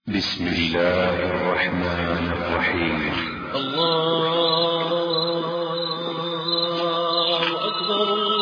بسم الله الرحمن الرحيم الله أكبر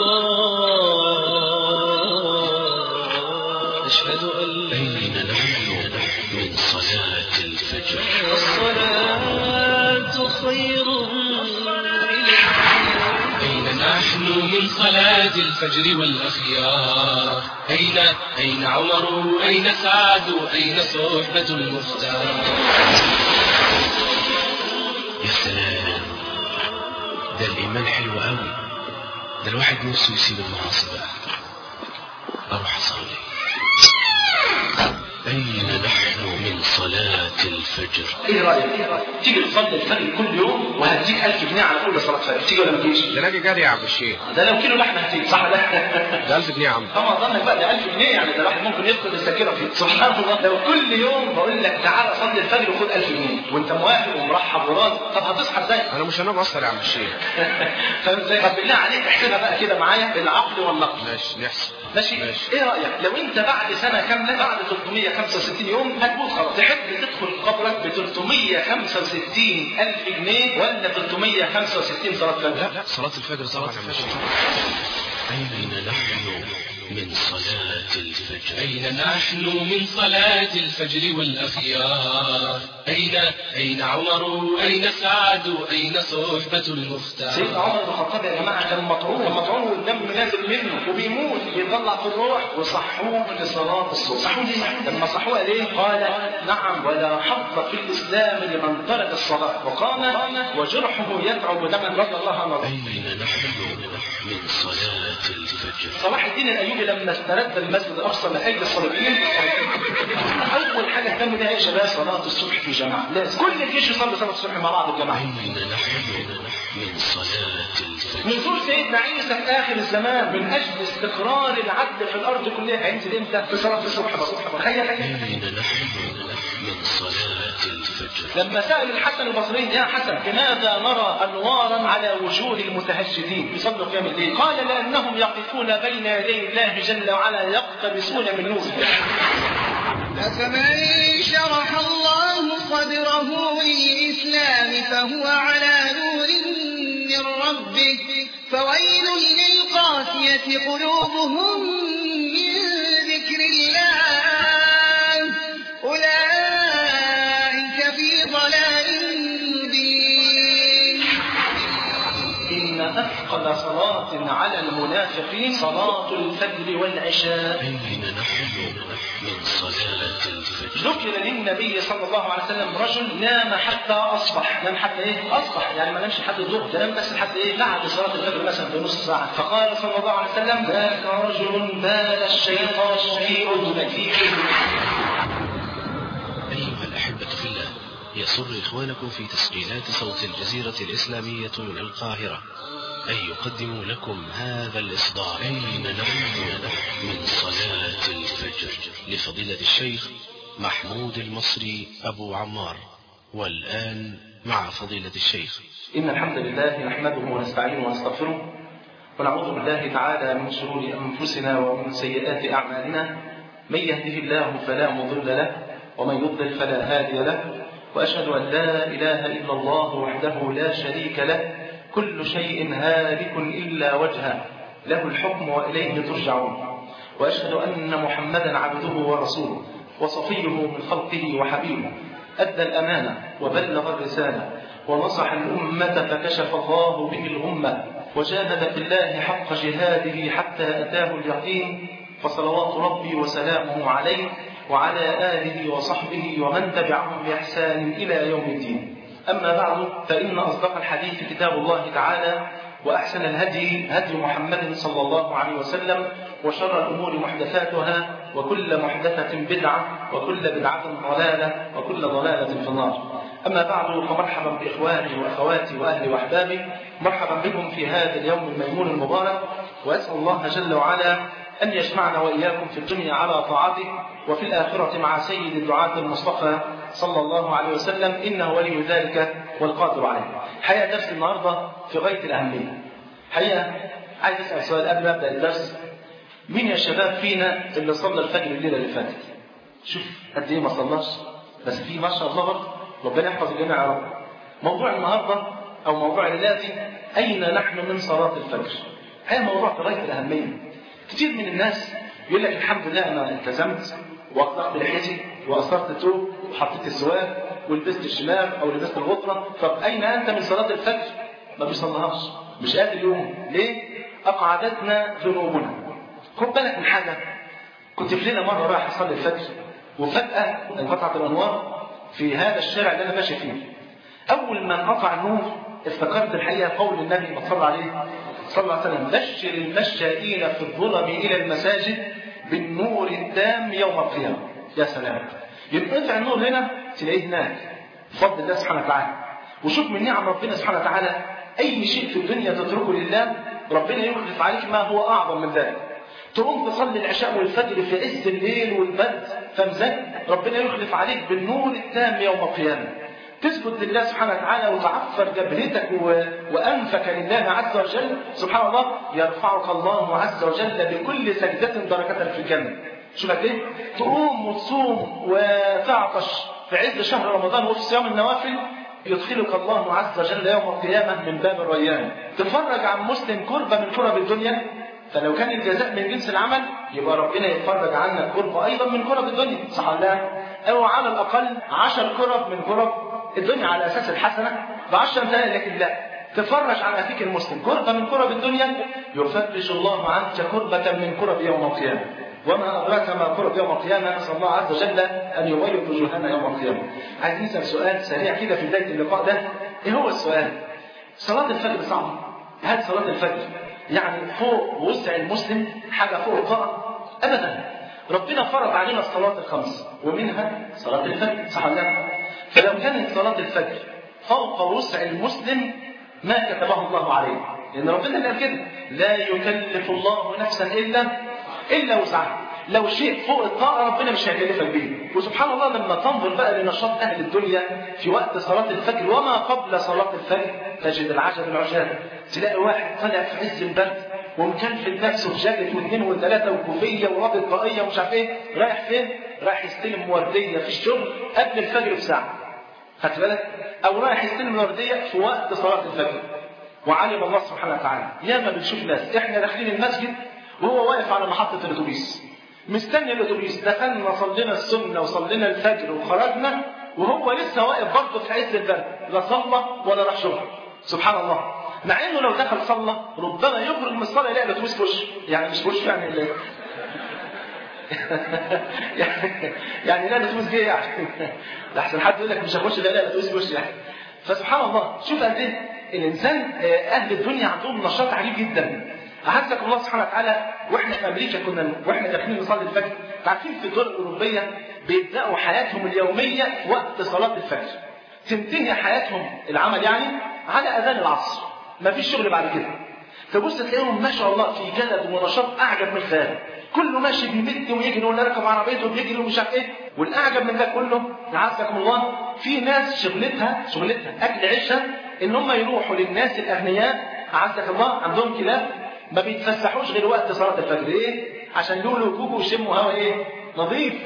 الله أشهد أن لا أين نحن من صلاة الفجر الصلاة خير من أين نحن من صلاة الفجر والأخيار أين أين عمر أين سعد أين صحبة المختار يا سلام ده الإيمان حلو قوي ده الواحد نفسه يسيب المعاصي بقى أروح أصلي أين نحن من صلاة الفجر ايه رايك؟ تيجي تصلي الفجر كل يوم وهديك 1000 جنيه على كل صلاه فجر تيجي ولا ما تجيش؟ ده نادي جري يا عم الشيخ ده لو كيلو لحمه هتيجي صح ولا ده 1000 جنيه يا عم طبعا ظنك بقى ده 1000 جنيه يعني ده الواحد ممكن يفقد السكينه فيه سبحان الله لو كل يوم بقول لك تعالى صلي الفجر وخد 1000 جنيه وانت موافق ومرحب وراضي طب هتصحى ازاي؟ انا مش هنام اصلا يا عم الشيخ فاهم ازاي؟ طب بالله عليك احسبها بقى كده معايا بالعقل والنقل ماشي نحسب ماشي ماشي. ايه رايك لو انت بعد سنه كامله بعد 365 يوم هتموت خلاص تحب تدخل قبرك ب 365 الف جنيه ولا 365 صلاه فجر لا لا صلاة الفجر طبعا يا عم الشيخ أين نحن من صلاة الفجر أين نحن من صلاة الفجر والأخيار أين أين عمر أين سعد أين صحبة المختار سيدنا عمر بن الخطاب يا جماعه كان مطعون مطعون والدم نازل منه وبيموت بيطلع في الروح وصحوه لصلاه الصبح صحوه ليه؟ لما صحوه ليه؟ قال نعم ولا حظ في الاسلام لمن ترك الصلاه وقام وجرحه يتعب دما رضي الله عنه أين نحن من صلاة الفجر صلاح الدين الايوبي لما استرد المسجد الاقصى من اجل الصليبيين اول حاجه اهتم بها يا شباب صلاه الصبح في جماعه لازم كل الجيش يصلي صلاه الصبح مع بعض الجماعه أين نحن من صلاة الفجر نزول سيدنا عيسى في اخر الزمان من اجل استقرار العدل في الارض كلها هينزل امتى؟ في صلاه الصبح بس تخيل أين نحن من صلاة الفجر لما سأل الحسن البصري يا حسن لماذا نرى أنوارا على وجوه المتهجدين يصلوا قيام الليل قال لأنهم يقفون بين يدي الله جل وعلا يقتبسون من نوره أفمن شرح الله صدره للإسلام فهو على نور من ربه فويل للقاسية قلوبهم من ذكر الله أولئك في ضلال مبين إن أثقل صلاة على المنافقين صلاة الفجر والعشاء أين نحن من صلاة الفجر ذكر للنبي صلى الله عليه وسلم رجل نام حتى اصبح نام حتى ايه اصبح يعني ما نامش لحد الظهر ده نام بس لحد ايه بعد صلاه الفجر مثلا بنص ساعه فقال صلى الله عليه وسلم ذاك رجل بال الشيطان في اذنيه أيها الأحبة في الله يسر إخوانكم في تسجيلات صوت الجزيرة الإسلامية من القاهرة أن يقدموا لكم هذا الإصدار أين نحن من صلاة الفجر لفضيلة الشيخ محمود المصري أبو عمار والآن مع فضيلة الشيخ ان الحمد لله نحمده ونستعينه ونستغفره ونعوذ بالله تعالى من شرور انفسنا ومن سيئات اعمالنا من يهده الله فلا مضل له ومن يضلل فلا هادي له واشهد ان لا اله الا الله وحده لا شريك له كل شيء هالك الا وجهه له الحكم واليه ترجعون واشهد ان محمدا عبده ورسوله وصفيه من خلقه وحبيبه ادى الامانه وبلغ الرساله ونصح الامه فكشف الله به الغمه وجاهد في الله حق جهاده حتى اتاه اليقين فصلوات ربي وسلامه عليه وعلى اله وصحبه ومن تبعهم باحسان الى يوم الدين اما بعد فان اصدق الحديث كتاب الله تعالى واحسن الهدي هدي محمد صلى الله عليه وسلم وشر الامور محدثاتها وكل محدثه بدعه وكل بدعه ضلاله وكل ضلاله في النار اما بعد فمرحبا باخواني واخواتي واهلي واحبابي مرحبا بكم في هذا اليوم الميمون المبارك واسال الله جل وعلا أن يجمعنا وإياكم في الدنيا على طاعته وفي الآخرة مع سيد الدعاة المصطفى صلى الله عليه وسلم إنه ولي ذلك والقادر عليه حقيقة درس النهاردة في غاية الأهمية حقيقة عايز أسأل سؤال قبل ما أبدأ الدرس مين يا شباب فينا اللي صلى الفجر الليلة اللي فاتت شوف قد إيه ما صلاش بس في ما شاء الله برضه ربنا يحفظ الجميع يا رب موضوع النهارده او موضوع الليلة اين نحن من صلاه الفجر هذا موضوع في غايه الاهميه كتير من الناس يقول لك الحمد لله انا التزمت واطلقت لحيتي واثرت الثوب وحطيت السواك ولبست الشماغ او لبست الغطره طب اين انت من صلاه الفجر؟ ما بيصليهاش مش قادر يقوم ليه؟ اقعدتنا ذنوبنا خد بالك من حاجه كنت في ليله مره رايح اصلي الفجر وفجاه انقطعت الانوار في هذا الشارع اللي انا ماشي فيه اول ما انقطع النور افتكرت الحقيقه قول النبي صلى الله عليه صلى الله عليه وسلم بشر المشائين في الظلم الى المساجد بالنور التام يوم القيامه يا سلام ينقطع النور هنا تلاقيه هناك بفضل الله سبحانه وتعالى وشوف من نعم ربنا سبحانه وتعالى اي شيء في الدنيا تتركه لله ربنا يخلف عليك ما هو اعظم من ذلك تقوم تصلي العشاء والفجر في عز الليل والبرد فمزاج ربنا يخلف عليك بالنور التام يوم القيامه تسجد لله سبحانه وتعالى وتعفر جبهتك و... وانفك لله عز وجل سبحان الله يرفعك الله عز وجل بكل سجدة درجة في الجنة شوف قد ايه تقوم وتصوم وتعطش في عز شهر رمضان وفي صيام النوافل يدخلك الله عز وجل يوم القيامة من باب الريان تفرج عن مسلم كربة من كرب الدنيا فلو كان الجزاء من جنس العمل يبقى ربنا يتفرج عنك كربة أيضا من كرب الدنيا صح ولا لا؟ أو على الأقل عشر كرب من كرب الدنيا على أساس الحسنة بعشر أمثال لكن لا تفرج عن أخيك المسلم كربة من كرب الدنيا يفرج الله عنك كربة من كرب يوم القيامة وما أدراك ما كرب يوم القيامة نسأل الله عز وجل أن يبيض وجوهنا يوم القيامة عايز نسأل سؤال سريع كده في بداية اللقاء ده إيه هو السؤال؟ صلاة الفجر صعبة هل صلاة الفجر يعني فوق وسع المسلم حاجة فوق الطاقة أبدا ربنا فرض علينا الصلاة الخمس ومنها صلاة الفجر صح ولا لا؟ فلو كانت صلاة الفجر فوق وسع المسلم ما كتبه الله عليه لأن ربنا قال كده لا يكلف الله نفسا إلا إلا وسعها لو شيء فوق الطاقة ربنا مش هيكلفك بيه وسبحان الله لما تنظر بقى لنشاط أهل الدنيا في وقت صلاة الفجر وما قبل صلاة الفجر تجد العجب العجاب تلاقي واحد طالع في عز البرد ومكلفل نفسه في جاكيت واثنين وثلاثة وكوفية ورابط طاقية ومش عارف ايه رايح فين؟ رايح يستلم وردية في الشغل قبل الفجر بساعة خدت بالك؟ أو رايح يستلم وردية في وقت صلاة الفجر وعلم الله سبحانه وتعالى ياما بنشوف ناس احنا داخلين المسجد وهو واقف على محطة الأتوبيس مستني الأتوبيس دخلنا صلينا السنة وصلينا الفجر وخرجنا وهو لسه واقف برضه في عز البرد لا صلى ولا راح شغل سبحان الله مع انه لو دخل صلى ربما يخرج من الصلاه يلاقي الاتوبيس في وشه يعني مش في وشه يعني اللي يعني يعني لا الاتوبيس جه يعني لحسن حد يقول لك مش هخش لا لا الاتوبيس في وشه يعني فسبحان الله شوف قد ايه الانسان اهل الدنيا عندهم نشاط عجيب جدا أعزك الله سبحانه وتعالى واحنا في امريكا كنا واحنا داخلين نصلي الفجر عارفين في الدول الاوروبيه بيبداوا حياتهم اليوميه وقت صلاه الفجر تنتهي حياتهم العمل يعني على اذان العصر ما فيش شغل بعد كده تبص تلاقيهم ما شاء الله في جلد ونشاط اعجب من الخيال كله ماشي بيمد ويجري ولا راكب عربيته وبيجري ومش عارف ايه والاعجب من ده كله عزكم الله في ناس شغلتها شغلتها اكل عيشها ان هم يروحوا للناس الاغنياء عزك الله عندهم كلاب ما بيتفسحوش غير وقت صلاه الفجر ايه عشان يقولوا وكوكو ويشموا هوا ايه نظيف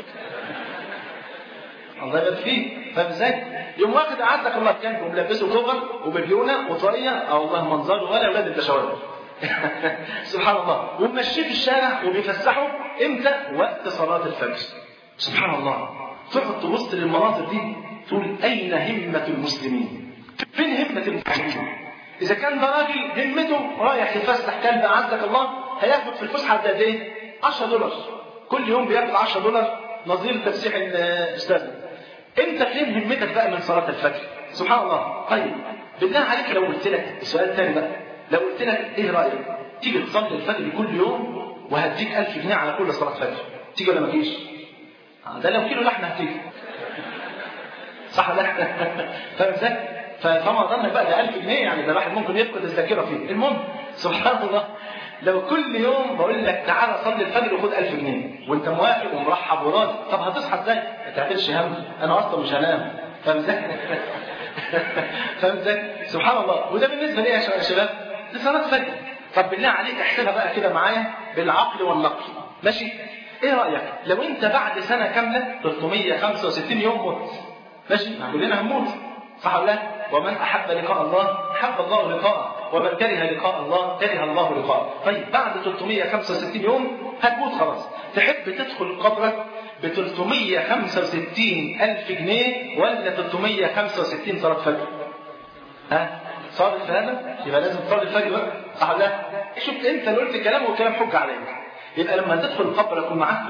الله يبارك فيه فاهم ازاي؟ يوم واخد اعزك الله كلب وملبسه كفر وببيونه وطاقيه اه والله منظره ولا اولاد التشاور سبحان الله ومشيه في الشارع وبيفسحوا امتى؟ وقت صلاه الفجر سبحان الله تقعد تبص للمناظر دي تقول اين همه المسلمين؟ فين همه المسلمين؟ اذا كان ده راجل همته رايح يفسح كلب اعزك الله هياخد في الفسحه قد ايه؟ 10 دولار كل يوم بياخد 10 دولار نظير تفسيح الاستاذ انت فين همتك بقى من صلاه الفجر سبحان الله طيب بالله عليك لو قلت لك سؤال تاني بقى لو قلت لك ايه رايك تيجي تصلي الفجر كل يوم وهديك 1000 جنيه على كل صلاه فجر تيجي ولا ما تجيش ده لو كيلو لحمه هتيجي صح ولا فاهم ازاي فما ظنك بقى ده 1000 جنيه يعني ده الواحد ممكن يفقد الذاكره فيه المهم سبحان الله لو كل يوم بقول لك تعالى صلي الفجر وخد 1000 جنيه وانت موافق ومرحب وراضي طب هتصحى ازاي؟ ما تعملش هم انا اصلا مش هنام فاهم ازاي؟ فاهم ازاي؟ سبحان الله وده بالنسبه ليه يا شباب؟ لصلاه فجر طب بالله عليك احسبها بقى كده معايا بالعقل والنقل ماشي؟ ايه رايك لو انت بعد سنه كامله 365 يوم مت ماشي ما كلنا هنموت صح ولا لا ومن احب لقاء الله احب الله لقاءه ومن كره لقاء الله كره الله لقاءه طيب بعد 365 يوم هتموت خلاص تحب تدخل قبرك ب 365 ألف جنيه ولا 365 صلاة فجر؟ ها؟ صار الفجر يبقى لازم تصلي الفجر بقى صح ولا لا؟ شفت انت اللي قلت الكلام والكلام حجه عليك يبقى لما تدخل قبرك ومعاك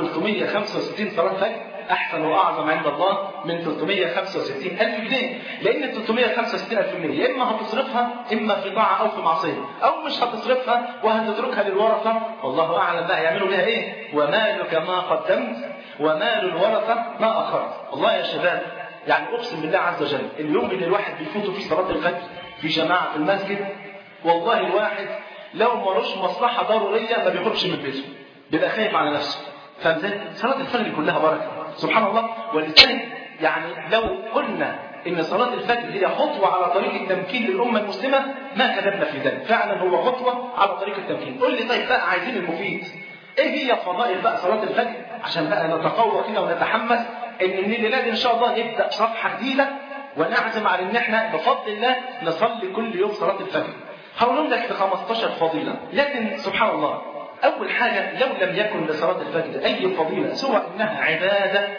365 صلاه فجر احسن واعظم عند الله من 365 الف جنيه لان ال 365 الف جنيه يا اما هتصرفها اما في طاعه او في معصيه او مش هتصرفها وهتتركها للورثه والله اعلم بقى هيعملوا بيها ايه ومالك ما قدمت ومال الورثه ما اخرت والله يا شباب يعني اقسم بالله عز وجل اليوم اللي الواحد بيفوته في صلاه الفجر في جماعه في المسجد والله الواحد لو ملوش مصلحه ضروريه ما بيخرجش من بيته بيبقى خايف على نفسه فازاي صلاه الفجر كلها بركه سبحان الله ولذلك يعني لو قلنا ان صلاه الفجر هي خطوه على طريق التمكين للامه المسلمه ما كذبنا في ذلك فعلا هو خطوه على طريق التمكين قول لي طيب بقى عايزين المفيد ايه هي فضائل بقى صلاه الفجر عشان بقى نتقوى كده ونتحمس ان من الليله دي ان شاء الله نبدا صفحه جديده ونعزم على ان احنا بفضل الله نصلي كل يوم صلاه الفجر هقول لك في 15 فضيله لكن سبحان الله أول حاجة لو لم يكن لصلاة الفجر أي فضيلة سوى أنها عبادة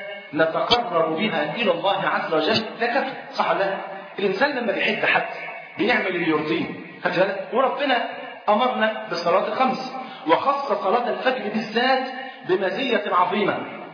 نتقرب بها إلى الله عز وجل لكفى صح ولا لا؟ الإنسان لما بيحب حد بيعمل اللي يرضيه خدت بالك؟ وربنا أمرنا بالصلاة الخمس وخص صلاة الفجر بالذات بمزية عظيمة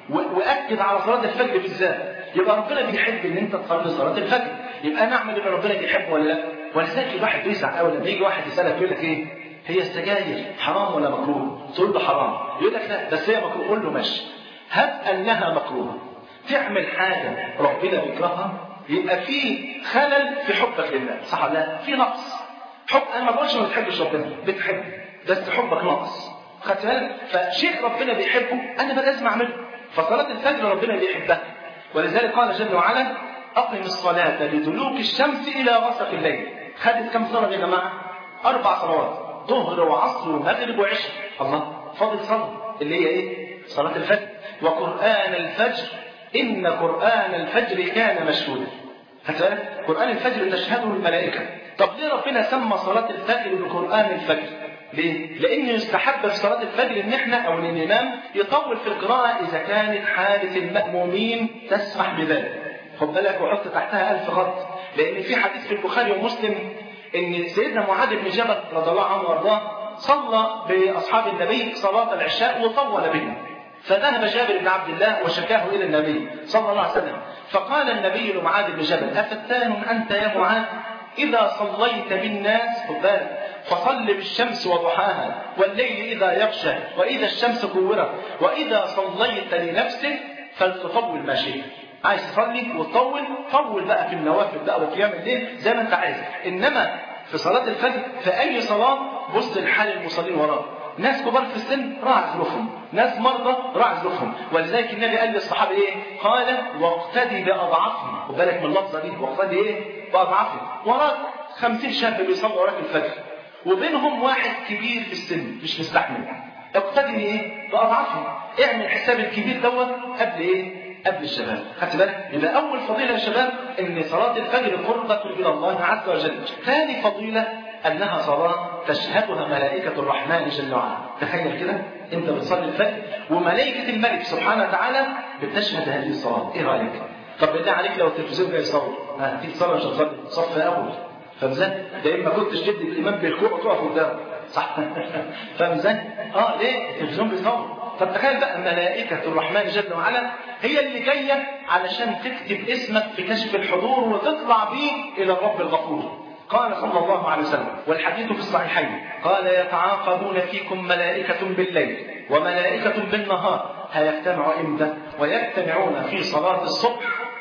وأكد على صلاة الفجر بالذات يبقى ربنا بيحب ان انت تصلي صلاه الفجر يبقى نعمل اللي ربنا بيحبه ولا لا ولذلك الواحد بيسعى قوي لما يجي واحد يسالك يقول لك ايه هي السجاير حرام ولا مكروه؟ تقول له حرام يقول لك لا بس هي مكروه قول له ماشي هب انها مكروه تعمل حاجه ربنا بيكرهها يبقى في خلل في حبك لله صح ولا لا؟ في نقص حب انا ما بقولش ما بتحبش ربنا بتحب بس حبك ناقص خدت بالك فشيء ربنا بيحبه انا بقى لازم اعمله فصلاه الفجر ربنا بيحبها ولذلك قال جل وعلا اقم الصلاه لدلوك الشمس الى غسق الليل خدت كم صلاه يا جماعه اربع صلوات ظهر وعصر ومغرب وعشاء الله فاضل صلاه اللي هي ايه صلاه الفجر وقران الفجر ان قران الفجر كان مشهودا بالك قران الفجر تشهده الملائكه طب ليه ربنا سمى صلاه الفجر بقران الفجر ليه؟ لأن يستحب في صلاة الفجر إن إحنا أو إن الإمام يطول في القراءة إذا كانت حالة المأمومين تسمح بذلك. خد بالك وحط تحتها ألف خط، لأن في حديث في البخاري ومسلم إن سيدنا معاذ بن جبل رضي الله عنه وأرضاه صلى بأصحاب النبي صلاة العشاء وطول بهم. فذهب جابر بن عبد الله وشكاه إلى النبي صلى الله عليه وسلم، فقال النبي لمعاذ بن جبل: أفتان أنت يا معاذ؟ إذا صليت بالناس خد بالك فصل بالشمس وضحاها والليل إذا يغشى وإذا الشمس كورت وإذا صليت لنفسك فلتطول ما شئت عايز تصلي وتطول طول بقى في النوافل بقى وقيام الليل زي ما انت عايز انما في صلاة الفجر في أي صلاة بص لحال المصلين وراك ناس كبار في السن راعى ظروفهم ناس مرضى راعى ظروفهم ولذلك النبي قال للصحابه ايه قال واقتدي باضعافهم خد بالك من اللفظه دي واقتدي ايه باضعافهم وراك خمسين شاب بيصلوا وراك الفجر وبينهم واحد كبير في السن مش مستحمل اقتدي ايه باضعافهم اعمل حساب الكبير دوت قبل ايه قبل الشباب خدت بالك يبقى اول فضيله يا شباب ان صلاه الفجر قربه الى الله عز وجل ثاني فضيله انها صلاه تشهدها ملائكه الرحمن جل وعلا تخيل كده انت بتصلي الفجر وملائكه الملك سبحانه وتعالى بتشهد هذه الصلاه ايه رايك طب بالله عليك لو التلفزيون جاي يصور ها تيجي تصلي مش هتصلي صف اول فاهم ازاي؟ ده ما كنتش تدي الامام بالكوع وتقف قدامه صح فاهم ازاي؟ اه ليه؟ التلفزيون بيصور طب تخيل بقى ملائكة الرحمن جل وعلا هي اللي جاية علشان تكتب اسمك في كشف الحضور وتطلع بيه إلى الرب الغفور قال صلى الله عليه وسلم والحديث في الصحيحين قال يتعاقبون فيكم ملائكة بالليل وملائكة بالنهار هيجتمعوا امتى؟ ويجتمعون في صلاة الصبح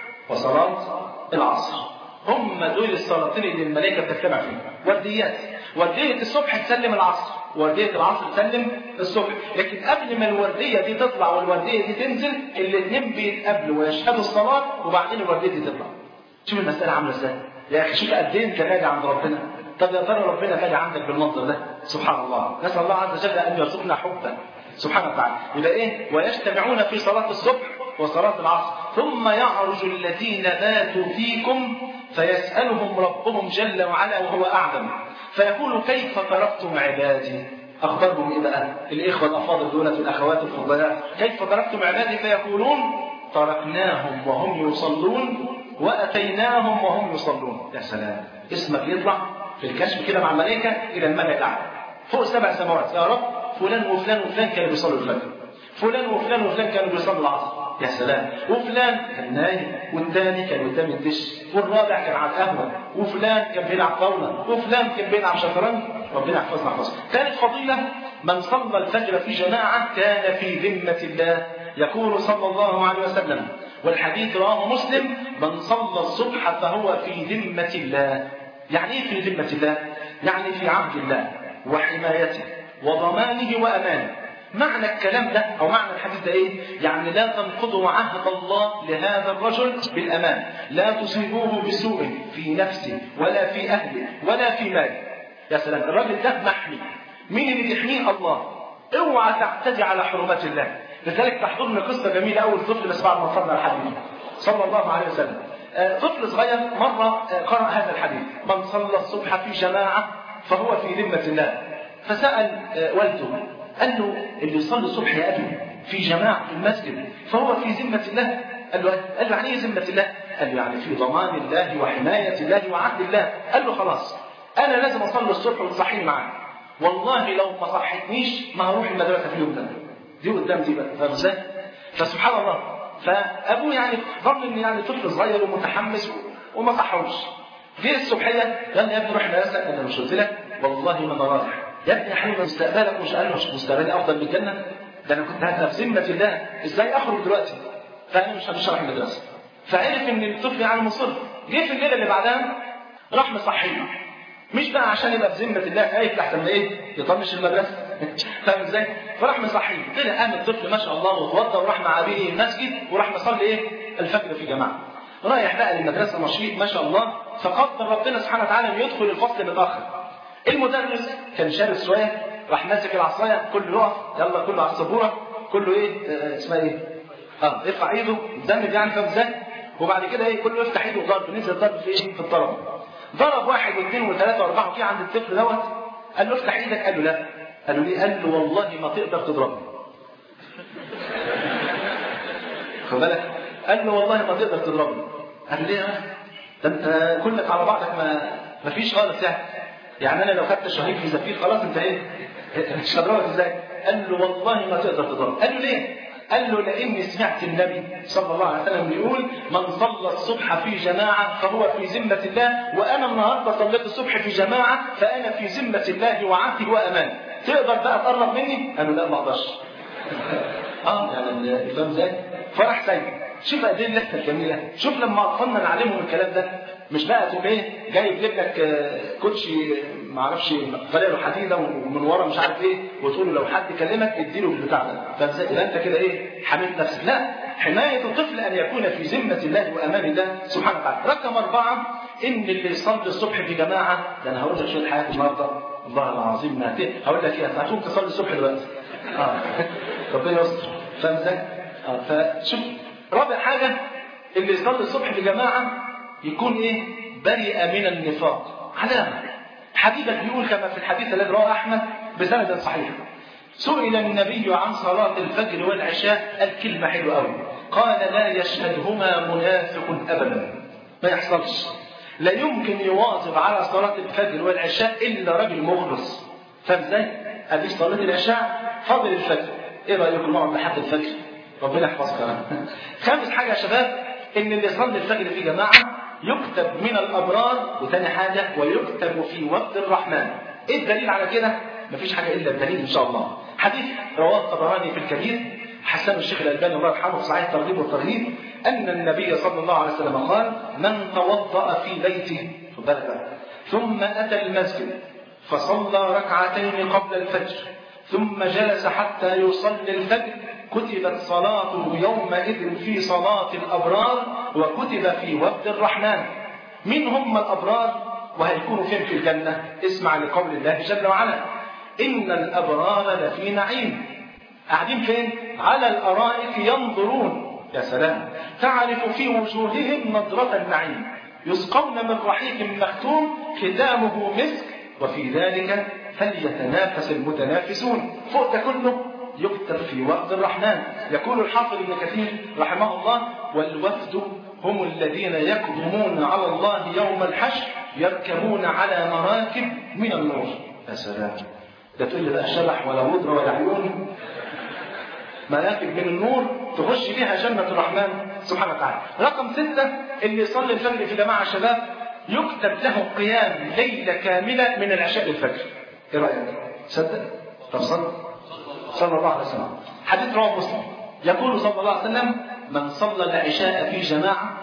وصلاة العصر هم دول الصلاتين اللي الملائكة بتجتمع فيهم ورديات وردية الصبح تسلم العصر وردية العصر تسلم الصبح لكن قبل ما الوردية دي تطلع والوردية دي تنزل الاثنين بيتقابلوا ويشهدوا الصلاة وبعدين الوردية دي تطلع شوف المسألة عاملة ازاي يا أخي شوف قد إيه أنت غالي عند ربنا طب يا ترى ربنا غالي عندك بالمنظر ده سبحان الله نسأل الله عز وجل أن يرزقنا حبا سبحانه وتعالى يبقى ايه ويجتمعون في صلاه الصبح وصلاه العصر ثم يعرج الذين باتوا فيكم فيسالهم ربهم جل وعلا وهو اعلم فيقول كيف تركتم عبادي اخبرهم ايه بقى الاخوه الافاضل دولة والاخوات الفضلاء كيف تركتم عبادي فيقولون تركناهم وهم يصلون واتيناهم وهم يصلون يا سلام اسمك يطلع في الكشف كده مع الملائكه الى الملأ الاعلى فوق سبع سماوات يا رب فلان وفلان وفلان كانوا بيصلوا الفجر فلان وفلان وفلان كانوا بيصلوا العصر يا سلام وفلان كان نايم والثاني كان قدام الدش والرابع كان على القهوه وفلان كان بيلعب طاوله وفلان كان بيلعب شطرنج ربنا يحفظنا يحفظنا ثالث فضيله من صلى الفجر في جماعه كان في ذمه الله يقول صلى الله عليه وسلم والحديث رواه مسلم من صلى الصبح فهو في ذمه الله يعني ايه في ذمه الله يعني في عهد الله وحمايته وضمانه وامانه معنى الكلام ده او معنى الحديث ده ايه؟ يعني لا تنقضوا عهد الله لهذا الرجل بالامان، لا تصيبوه بسوء في نفسه ولا في اهله ولا في ماله. يا سلام الراجل ده محمي. مين اللي بيحميه؟ الله. اوعى تعتدي على حرمات الله. لذلك تحضرني قصه جميله اول طفل بس بعد ما وصلنا الحديث صلى الله عليه وسلم. آه، طفل صغير مره آه، قرأ هذا الحديث، من صلى الصبح في جماعه فهو في ذمه الله. فسأل آه، والده قال له اللي يصلي الصبح يا ابي في جماعه في المسجد فهو في ذمه الله قال له قال له يعني ايه ذمه الله؟ قال له يعني في ضمان الله وحمايه الله وعهد الله قال له خلاص انا لازم اصلي الصبح وتصحيني معاك والله لو ما صحتنيش ما هروح المدرسه في اليوم ده دي قدام دي بقى فاهم ازاي؟ فسبحان الله فابوه يعني ظن ان يعني طفل صغير ومتحمس و- وما صحوش جه الصبحيه قال لي يا ابني روح المدرسه انا مش قلت لك والله ما انا رايح يا ابني يا حبيبي مستقبلك مش قال له مش مستقبلي افضل من الجنه ده انا كنت هبقى في ذمه الله ازاي اخرج دلوقتي فانا مش مش هروح المدرسه فعرف ان الطفل يعني مصر جه في الليله اللي بعدها راح مصحيه مش بقى عشان يبقى في ذمه الله خايف لحسن ما ايه يطنش المدرسه فاهم ازاي؟ فراح مصحيه طلع قام الطفل ما شاء الله وتوضى وراح مع ابيه المسجد وراح مصلي ايه؟ الفجر في جماعه رايح بقى للمدرسه نشيط ما شاء الله فقدر ربنا سبحانه وتعالى انه يدخل الفصل متاخر المدرس كان شارس شويه راح ماسك العصايه كله يقف يلا كله على السبوره كله ايه آه، اسمها ايه؟ اه ارفع ايده ذنب يعني فاهم ازاي؟ وبعد كده ايه كله يفتح ايده وضرب نزل ضرب في ايه؟ في الطلبه ضرب واحد واثنين وثلاثه واربعه وفي عند الطفل دوت قال له افتح ايدك قال له لا قال له ليه؟ قال له والله ما تقدر تضربني خد بالك قال له والله ما تقدر تضربني قال له ليه يا أخي؟ ده انت كلك على بعضك ما ما فيش خالص يعني يعني انا لو خدت شهيد في زفير خلاص انت ايه مش هضربك ازاي قال له والله ما تقدر تضرب قال له ليه قال له لاني سمعت النبي صلى الله عليه وسلم بيقول من صلى الصبح في جماعه فهو في ذمه الله وانا النهارده صليت الصبح في جماعه فانا في ذمه الله وعهده وامان تقدر بقى تقرب مني؟ قال له لا ما اقدرش اه يعني فاهم ازاي؟ فرح سيد شوف قد ايه اللفه الجميله شوف لما اطفالنا نعلمهم الكلام ده مش بقى تقوم ايه جايب لابنك آه، كوتشي ما اعرفش غلاله حديده ومن ورا مش عارف ايه وتقول له لو حد كلمك اديله البتاع ده فاهم ازاي؟ يبقى انت كده ايه حميت نفسك لا حمايه الطفل ان يكون في ذمه الله وامان الله سبحانه وتعالى رقم اربعه ان اللي يصلي الصبح في جماعه ده انا هقول لك شويه حاجات النهارده والله العظيم ما هت- هقول لك ايه هتقوم تصلي الصبح دلوقتي اه ربنا يستر فاهم ازاي؟ اه فشوف رابع حاجه اللي يصلي الصبح في جماعه يكون ايه؟ بريء من النفاق علامه حبيبك بيقول كما في الحديث الذي رواه احمد بسند صحيح سئل النبي عن صلاة الفجر والعشاء الكلمة حلوة أوي قال لا يشهدهما منافق أبدا ما يحصلش لا يمكن يواظب على صلاة الفجر والعشاء إلا رجل مخلص فاهم ازاي؟ أديك صلاة العشاء فضل الفجر إيه رأيكم نقعد لحد الفجر؟ ربنا يحفظك خامس حاجة يا شباب إن اللي يصلي الفجر في جماعة يكتب من الأبرار وتاني حاجة ويكتب في وقت الرحمن إيه الدليل على كده؟ مفيش حاجة إلا الدليل إن شاء الله حديث رواه الطبراني في الكبير حسن الشيخ الألباني الله يرحمه في صحيح الترغيب والترهيب أن النبي صلى الله عليه وسلم قال من توضأ في بيته خد بالك بقى، ثم أتى المسجد فصلى ركعتين قبل الفجر ثم جلس حتى يصلي الفجر كتبت صلاته يومئذ في صلاة الأبرار وكتب في وفد الرحمن من هم الأبرار وهيكونوا فين في الجنة اسمع لقول الله جل وعلا إن الأبرار لفي نعيم قاعدين فين على الارائك ينظرون يا سلام تعرف في وجوههم نضرة النعيم يسقون من رحيق مختوم ختامه مسك وفي ذلك فليتنافس المتنافسون فوق ده كله يكتب في وفد الرحمن يقول الحافظ ابن كثير رحمه الله والوفد هم الذين يقدمون على الله يوم الحشر يركبون على مراكب من النور يا سلام ده تقول لي بقى شبح ولا وضر ولا عيون مراكب من النور تخش بيها جنة الرحمن سبحانه وتعالى رقم ستة اللي يصلي الفجر في جماعة شباب يكتب له قيام ليلة كاملة من العشاء للفجر ايه رأيك؟ صدق؟ طب صلى صلى الله عليه وسلم حديث رواه مسلم يقول صلى الله عليه وسلم من صلى العشاء في جماعة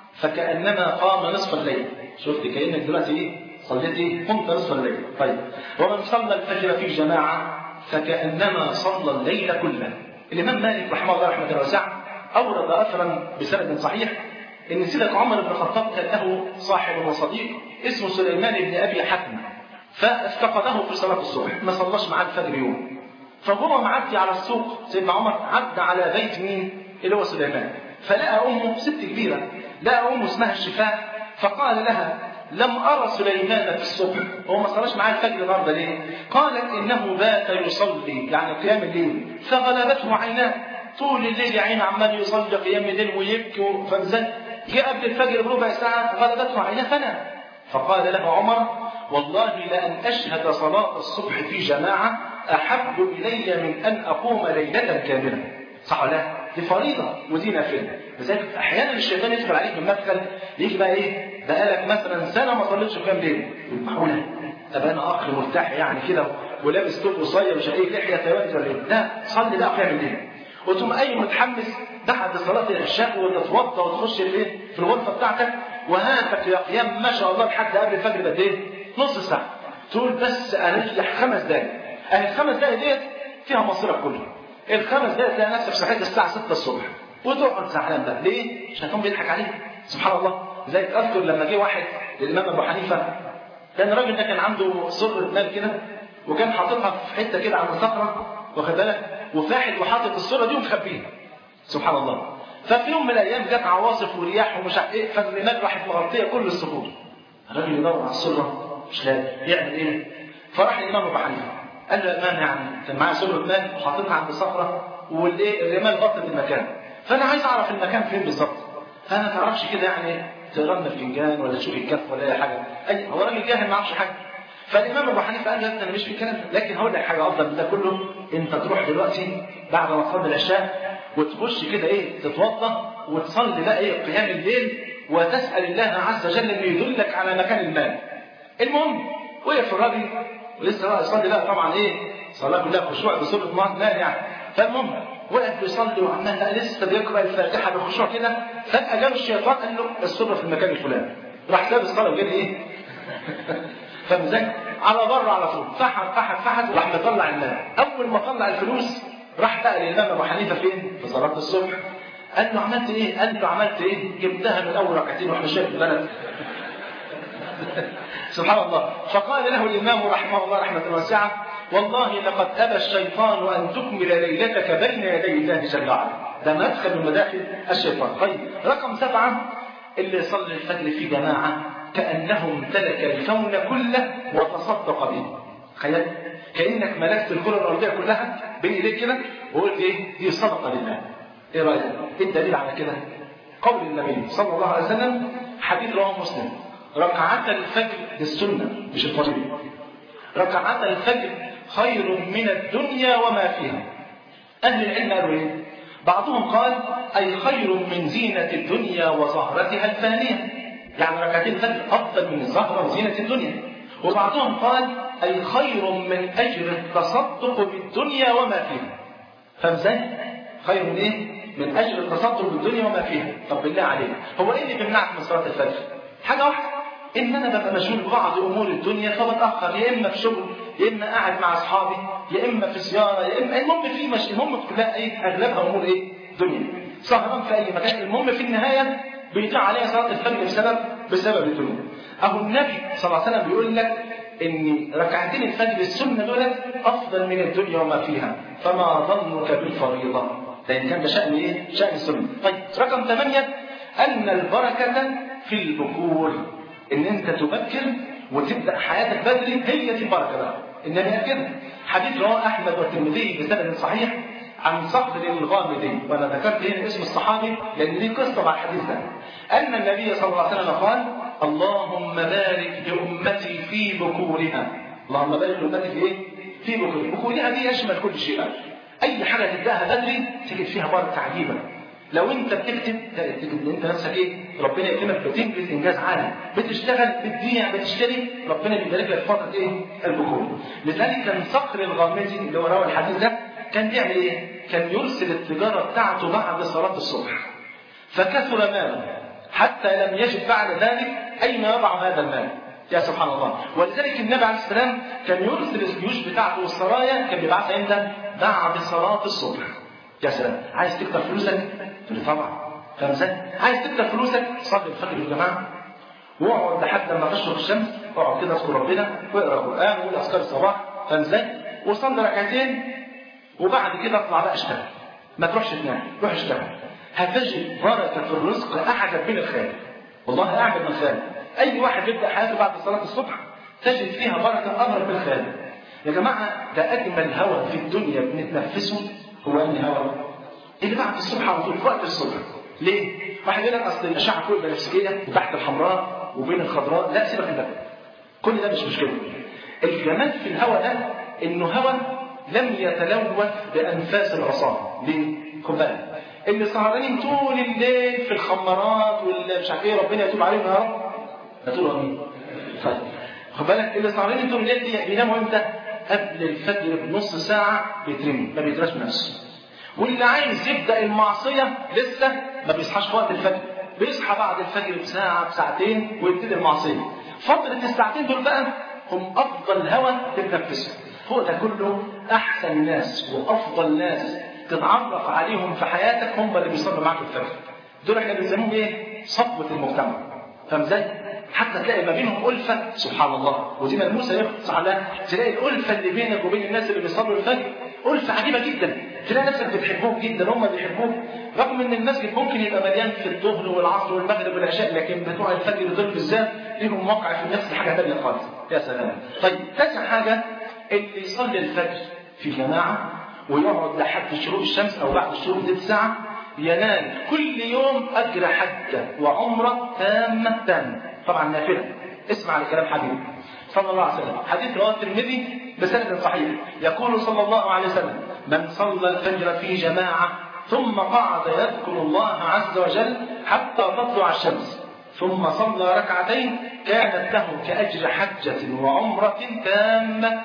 فكأنما قام نصف الليل شفت كأنك دلوقتي ايه صليت ايه قمت نصف الليل طيب ومن صلى الفجر في جماعة فكأنما صلى الليل كله الإمام مالك رحمه الله رحمة واسعة أورد أثرا بسند صحيح إن سيدك عمر بن الخطاب كان له صاحب وصديق اسمه سليمان بن أبي حكم فافتقده في صلاة الصبح ما صلاش معاه الفجر يوم فهو معدي على السوق سيدنا عمر عدى على بيت مين اللي هو سليمان فلقى أمه ست كبيرة لقى أمه اسمها الشفاء فقال لها لم أرى سليمان في الصبح هو ما صلاش معاه الفجر النهارده ليه؟ قالت إنه بات يصلي يعني قيام الليل فغلبته عيناه طول الليل يا عيني عمال يصلي قيام الليل ويبكي فانزل جاء قبل الفجر بربع ساعة غلبته عيناه فنام فقال له عمر والله لأن أشهد صلاة الصبح في جماعة أحب إلي من أن أقوم ليلة كاملة صح ولا لا؟ دي فريضة ودي نافلة لذلك أحيانا الشيطان يدخل عليك من مدخل يجي بقى إيه بقالك مثلا سنة ما صليتش قيام ليل معقولة طب أنا أخ مرتاح يعني كده ولابس توب قصير مش أي لحية ثوابت ولا إيه لا صلي بقى قيام الليل وتقوم أي متحمس بعد صلاة العشاء وتتوضى وتخش فين في الغرفة بتاعتك وهاتك يا قيام ما شاء الله لحد قبل الفجر قد إيه؟ نص ساعة تقول بس أريح خمس دقايق أهي الخمس دقايق ديت فيها مصيرك كله الخمس دقايق تلاقي نفسك صحيت الساعة 6 الصبح وتقعد زعلان بقى ليه؟ عشان كان بيضحك عليك سبحان الله زي اذكر لما جه واحد للامام ابو حنيفه كان الراجل ده كان عنده سر مال كده وكان حاططها في حته كده عند صخره واخد بالك وفاحل وحاطط الصوره دي ومخبيها سبحان الله ففي يوم من الايام جت عواصف ورياح ومش عارف ايه فالرمال راحت مغطيه كل الصخور الراجل يدور على السره مش لاقي يعمل ايه؟ فراح الامام ابو حنيفه قال له يا امام يعني كان معايا سره مال وحاططها عند صخره والايه الرمال غطت المكان فانا عايز اعرف المكان فين بالظبط فانا ما تعرفش كده يعني تقرا لنا الفنجان ولا تشوف الكف ولا اي حاجه اي هو راجل جاهل ما يعرفش حاجه فالامام ابو حنيفه قال له انا مش في الكلام ده لكن هقول لك حاجه افضل من ده كله انت تروح دلوقتي بعد ما تصلي العشاء وتخش كده ايه تتوضا وتصلي بقى ايه قيام الليل وتسال الله عز وجل انه يدلك على مكان المال المهم وقف الراجل ولسه بقى يصلي بقى طبعا ايه صلاه كلها خشوع بصوره مال يعني فالمهم وقف بيصلي وعمال بقى لسه بيقرا الفاتحه بخشوع كده فجاه جاب الشيطان قال له السره في المكان الفلاني راح ساب الصلاه وجري ايه فمزاج على بره على طول فحت فحت فحت وراح مطلع المال اول ما طلع الفلوس راح بقى للامام ابو حنيفه فين في صلاه الصبح قال له عملت ايه قال له عملت ايه جبتها من اول ركعتين واحنا شايف البلد سبحان الله فقال له الامام رحمه الله رحمه واسعه والله لقد ابى الشيطان ان تكمل ليلتك بين يدي الله جل وعلا ده مدخل من مداخل الشيطان طيب رقم سبعه اللي يصلي الفجر في جماعه كانه امتلك الكون كله وتصدق به تخيل كانك ملكت الكره الارضيه كلها بين ايديك كده وقلت ايه دي صدقه لله ايه رايك ايه الدليل على كده قول النبي صلى الله عليه وسلم حديث رواه مسلم ركعتا الفجر السنه مش الفريضه ركعتا الفجر خير من الدنيا وما فيها اهل العلم قالوا ايه بعضهم قال اي خير من زينه الدنيا وزهرتها الفانيه يعني ركعتين الفجر افضل من الزهره وزينه الدنيا وبعضهم قال اي خير من اجر التصدق بالدنيا وما فيها فاهم ازاي خير من ايه من اجر التصدق بالدنيا وما فيها طب بالله عليك هو ايه اللي بيمنعك من صلاه الفجر حاجه واحده ان انا ببقى مشغول ببعض امور الدنيا فبتاخر يا اما في شغل يا اما قاعد مع اصحابي يا اما في زياره يا اما المهم في مش المهم كلها ايه اغلبها امور ايه دنيا سهران في اي مكان المهم في النهايه بيضيع عليها صلاه الفجر بسبب بسبب الذنوب اهو النبي صلى الله عليه وسلم بيقول لك ان ركعتين الفجر السنه دولت افضل من الدنيا وما فيها فما ظنك بالفريضه لان كان ده شان ايه؟ شان السنه طيب رقم ثمانيه ان البركه في البكور ان انت تبكر وتبدا حياتك بدري هي دي البركه بقى النبي قال كده حديث رواه احمد والترمذي بسند صحيح عن صخر الغامدي وانا ذكرت هنا اسم الصحابي لان دي قصه مع الحديث ده ان النبي صلى الله عليه وسلم قال اللهم بارك لامتي في بكورها اللهم بارك لامتي في ايه؟ في بكورها بكورها دي يشمل كل شيء بقى. اي حاجه تبداها بدري تجد فيها بركه عجيبه لو انت بتكتب تجد انت نفسك ايه ربنا يكرمك بتنجز انجاز عالي بتشتغل بتبيع بتشتري ربنا بيبارك لك فتره ايه البكور لذلك كان صقر الغامدي اللي هو روى الحديث ده كان بيعمل ايه كان يرسل التجاره بتاعته بعد صلاه الصبح فكثر ماله حتى لم يجد بعد ذلك اين يضع هذا المال يا سبحان الله ولذلك النبي عليه السلام كان يرسل الجيوش بتاعته والسرايا كان بيبعثها امتى بعد صلاه الصبح يا سلام عايز تكتر فلوسك تقول طبعا فاهم ازاي؟ عايز تكتر فلوسك صلي الفجر يا جماعه واقعد لحد لما تشرق الشمس اقعد كده اذكر ربنا واقرا قران وقول اذكار الصباح فاهم ازاي؟ وصلي ركعتين وبعد كده اطلع بقى اشتغل ما تروحش تنام روح اشتغل هتجد بركه في الرزق اعجب من الخيال والله اعجب من الخيال اي واحد يبدا حياته بعد صلاه الصبح تجد فيها بركه اضرب من الخيال يا جماعه ده اجمل هواء في الدنيا بنتنفسه هو انهي هواء اللي بعد الصبح على طول في وقت الصبح ليه؟ واحد يقول لك اصل الاشعه فوق البنفسجيه وتحت الحمراء وبين الخضراء لا سيبك من ده كل ده مش مشكله الجمال في الهواء ده انه هواء لم يتلوث بانفاس العصاه ليه؟ خد بالك اللي سهرانين طول الليل في الخمارات واللي مش عارف ايه ربنا يتوب عليهم يا رب هتقولوا امين طيب خد بالك اللي سهرانين طول الليل دي بيناموا امتى؟ قبل الفجر بنص ساعه بيترمي ما بيدراش نفسه واللي عايز يبدا المعصيه لسه ما بيصحاش في وقت الفجر بيصحى بعد الفجر بساعه بساعتين ويبتدي المعصيه فتره الساعتين دول بقى هم افضل هوى تتنفسه فوق ده كله احسن ناس وافضل ناس تتعرف عليهم في حياتك هم اللي بيصلوا معاك الفجر دول احنا بنسميهم ايه صفوه المجتمع فاهم ازاي حتى تلاقي ما بينهم ألفة سبحان الله ودي ملموسة يخص على تلاقي الألفة اللي بينك وبين الناس اللي بيصلوا الفجر ألفة عجيبة جدا تلاقي نفسك بتحبهم جدا هم بيحبوك رغم ان المسجد ممكن يبقى مليان في الظهر والعصر والمغرب والعشاء لكن بتوع الفجر دول بالذات ليهم موقع في النفس حاجه ثانيه خالص يا سلام طيب تاسع حاجه اللي يصلي الفجر في جماعه ويقعد لحد شروق الشمس او بعد الشروق دي ساعه ينال كل يوم اجر حجه وعمره تامه تامه طبعا نافله اسمع لكلام حبيبي صلى الله عليه وسلم حديث رواه الترمذي بسند صحيح يقول صلى الله عليه وسلم من صلى الفجر في جماعه ثم قعد يذكر الله عز وجل حتى تطلع الشمس ثم صلى ركعتين كانت له كأجر حجة وعمرة تامة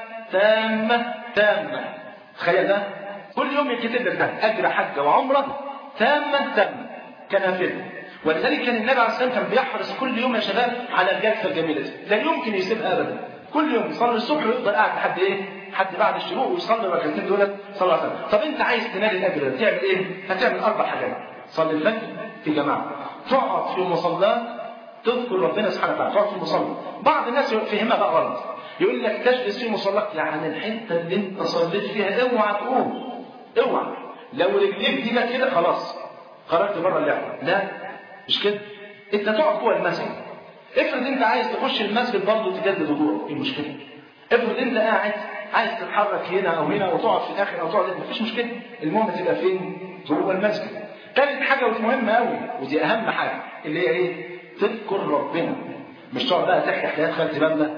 تامة تامة تخيل ده كل يوم يكتب لك ده أجر حجة وعمرة تامة تامة كنافلة ولذلك كان النبي عليه الصلاة والسلام كان بيحرص كل يوم يا شباب على الجلسة الجميلة دي لا يمكن يسيبها أبدا كل يوم يصلي الصبح ويفضل قاعد لحد ايه؟ لحد بعد الشروق ويصلي الركعتين دول صلى الله عليه وسلم. طب انت عايز تنال الاجر ده تعمل ايه؟ هتعمل اربع حاجات. صلي الفجر في جماعه. تقعد في مصلاه تذكر ربنا سبحانه وتعالى، تقعد في المصلى. بعض الناس يفهمها بقى غلط. يقول لك تجلس في مصلاك يعني الحته اللي انت صليت فيها اوعى تقوم. اوعى. لو رجليك دي بقى كده خلاص خرجت بره اللعبه. لا مش كده. انت تقعد جوه المسجد. افرض انت عايز تخش المسجد برضه تجدد وضوءك، ايه المشكله؟ افرض انت قاعد عايز تتحرك هنا او هنا وتقعد في الاخر او تقعد مفيش مشكله المهم تبقى فين جوه المسجد ثالث حاجه ودي مهمه قوي ودي اهم حاجه اللي هي ايه تذكر ربنا مش تقعد بقى تحكي حكايات خالتي بامنا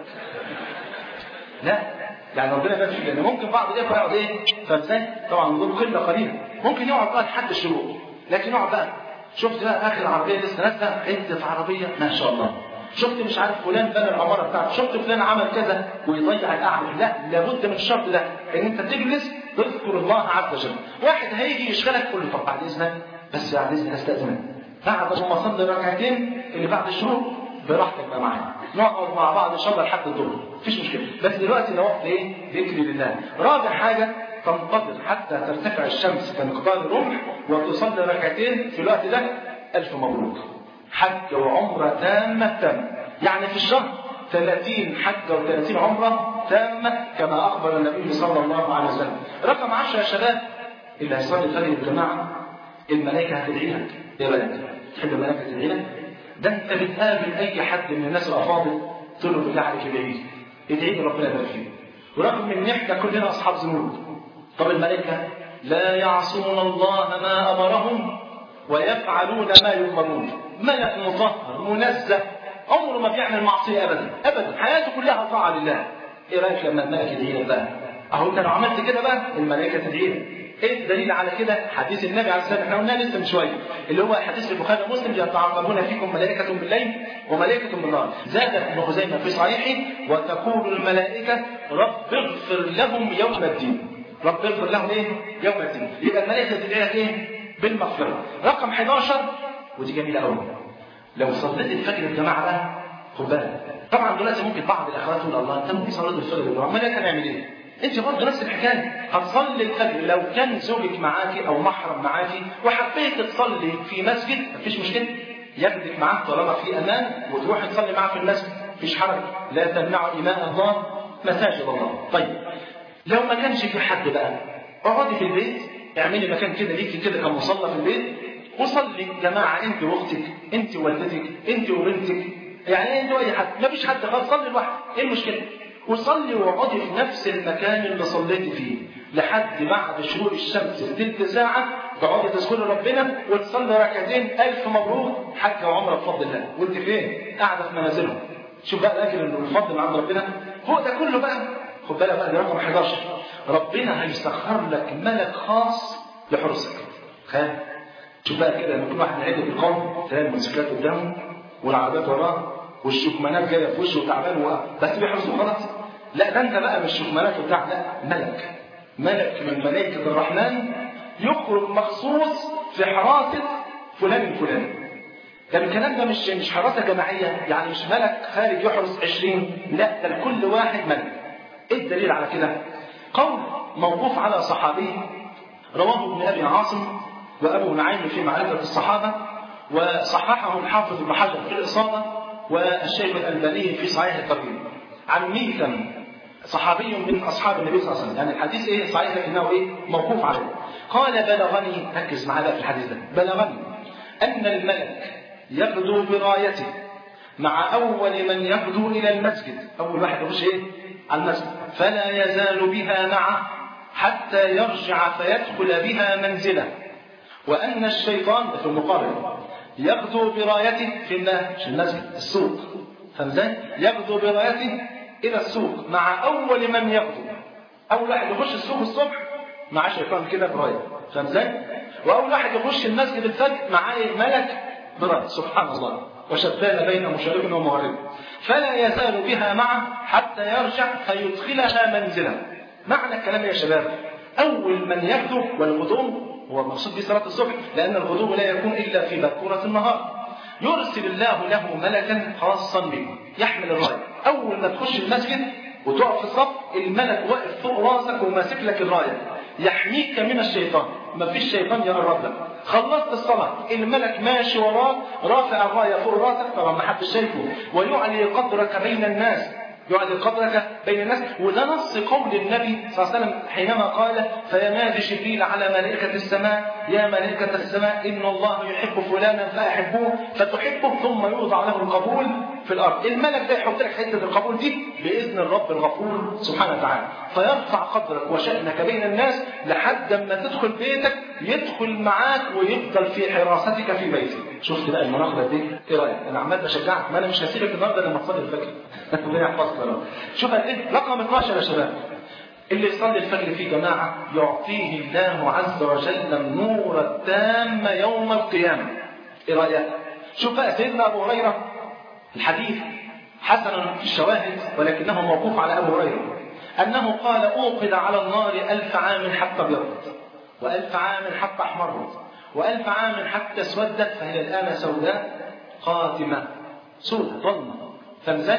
لا يعني ربنا بس لان ممكن بعض الاخوه يقعد ايه فازاي طبعا دول قله قليله ممكن يقعد بقى لحد الشروق لكن يقعد بقى شفت بقى اخر العربيه لسه نازله حته عربيه ما شاء الله شفت مش عارف فلان بنى العماره بتاعته شفت فلان عمل كذا ويضيع القعده لا لابد من الشرط ده ان انت تجلس تذكر الله عز وجل واحد هيجي يشغلك تقول له طب بعد اذنك بس بعد اذنك استاذنك بعد ما اصلي ركعتين اللي بعد الشروق براحتك بقى معايا نقعد مع بعض ان شاء الله لحد الظهر مفيش مشكله بس دلوقتي ده وقت ايه ذكر لله رابع حاجه تنتظر حتى ترتفع الشمس كمقدار الرمح وتصلي ركعتين في الوقت ده الف مبروك حج وعمرة تامة تامة يعني في الشهر 30 حج و30 عمرة تامة كما أخبر النبي صلى الله عليه وسلم رقم 10 يا شباب اللي هيصلي الفجر بالجماعة الملائكة هتدعي لك يا بلد تحب الملائكة تدعي لك ده انت بتقابل اي حد من الناس الافاضل تقول له بالله عليك ادعي لي ادعي لي ربنا يبارك فيك ورغم ان احنا كلنا اصحاب ذنوب طب الملائكة لا يعصون الله ما امرهم ويفعلون ما يؤمرون ملك مطهر منزه عمره ما بيعمل معصية ابدا ابدا حياته كلها طاعة لله ايه رايك لما الملك يدعي لك بقى اهو انت لو عملت كده بقى الملائكة تدعي لك ايه الدليل على كده حديث النبي عليه الصلاه والسلام احنا قلناه لسه من شويه اللي هو حديث البخاري ومسلم يتعاقبون فيكم ملائكه بالليل وملائكه بالنهار زاد ابن خزيمه في صحيحه وتقول الملائكه رب اغفر لهم يوم الدين رب اغفر لهم ايه يوم الدين يبقى الملائكه تدعي لك ايه بالمغفره رقم 11 ودي جميله قوي لو صليت الفجر الجماعه بقى خد بالك طبعا دلوقتي ممكن بعض الاخوات تقول الله انت ممكن صليت الفجر الجماعه الملائكه هنعمل ايه انت برضه نفس الحكايه هتصلي الفجر لو كان زوجك معاكي او محرم معاكي وحبيت تصلي في مسجد مفيش مشكله ياخدك معاك طالما في امان وتروح تصلي معاه في المسجد مفيش حرج لا تمنعوا اماء الله مساجد الله طيب لو ما كانش في حد بقى اقعدي في البيت اعملي مكان كده ليكي كده كمصلى في البيت وصلي جماعه انت واختك انت ووالدتك انت وبنتك يعني انت واي حد مفيش حد خالص صلي لوحدك ايه المشكله وصلي واقعدي في نفس المكان اللي صليتي فيه لحد بعد شروق الشمس بتلت ساعة تقعدي تذكري ربنا وتصلي ركعتين ألف مبروك حج وعمرة بفضل الله وأنت فين؟ قاعدة في منازلهم شوف بقى الأجر اللي الفضل من عند ربنا هو ده كله بقى خد بالك بقى ده رقم 11 ربنا هيسخر لك ملك خاص لحرسك خير شوف بقى كده لما يكون واحد عدل بالقوم تلاقي الموتوسيكلات قدامه والعربيات وراه والشكمانات جايه في وشه وتعبان و... بس بيحرسه خلاص لا ده انت بقى مش شكمانات وبتاع لا ملك ملك من ملائكه الرحمن يخرج مخصوص في حراسه فلان الفلاني ده الكلام ده مش مش حراسه جماعيه يعني مش ملك خارج يحرس 20 لا ده لكل واحد ملك ايه الدليل على كده قول موقوف على صحابي رواه ابن ابي عاصم وابو نعيم في معرفه الصحابه وصححه الحافظ ابن حجر في الاصابه والشيخ الألباني في صحيح الترغيب عن ميثم صحابي من أصحاب النبي صلى الله عليه وسلم يعني الحديث إيه صحيح لكنه إيه موقوف عليه قال بلغني ركز معايا في الحديث ده بلغني أن الملك يغدو برايته مع أول من يغدو إلى المسجد أول واحد يخش إيه على المسجد فلا يزال بها معه حتى يرجع فيدخل بها منزله وأن الشيطان في المقابل يغدو برايته في في المسجد السوق فاهم ازاي؟ يغدو برايته الى السوق مع اول من يغدو اول واحد يخش السوق الصبح معاه شيطان كده برايه فاهم ازاي؟ واول واحد يخش المسجد الفجر معاه ملك برايه سبحان الله وشتان بين مشرق ومغرب فلا يزال بها معه حتى يرجع فيدخلها منزله معنى الكلام يا شباب اول من يغدو والغدو هو المقصود به صلاة الصبح لأن الغدو لا يكون إلا في بكورة النهار يرسل الله له ملكا خاصا به يحمل الراية أول ما تخش المسجد وتقف في الصف الملك واقف فوق راسك وماسك لك الراية يحميك من الشيطان ما فيش شيطان يقرب لك خلصت الصلاة الملك ماشي وراك رافع الراية فوق راسك طبعا ما حدش شايفه ويعلي قدرك بين الناس يعلي قدرك بين الناس وده نص قول النبي صلى الله عليه وسلم حينما قال فينادي جبريل على ملائكة السماء يا ملائكة السماء إن الله يحب فلانا فأحبوه فتحبه ثم يوضع له القبول في الأرض الملك ده يحط لك حتة القبول دي بإذن الرب الغفور سبحانه وتعالى فيرفع قدرك وشأنك بين الناس لحد ما تدخل بيتك يدخل معاك ويفضل في حراستك في بيتك شفت بقى المناقبة دي ايه رأيك انا عمال بشجعك ما انا مش هسيبك النهارده لما تصلي الفجر ربنا يحفظك يا رب شوف قد ايه رقم 12 يا شباب اللي يصلي الفجر في جماعة يعطيه الله عز وجل النور التام يوم القيامة ايه رأيك شوف بقى سيدنا ابو هريرة الحديث حسن في الشواهد ولكنه موقوف على ابو هريرة انه قال اوقد على النار الف عام حتى ابيضت والف عام حتى احمرت والف عام حتى اسودت فهي الان سوداء قاتمة سوداء ظلمة فمزاج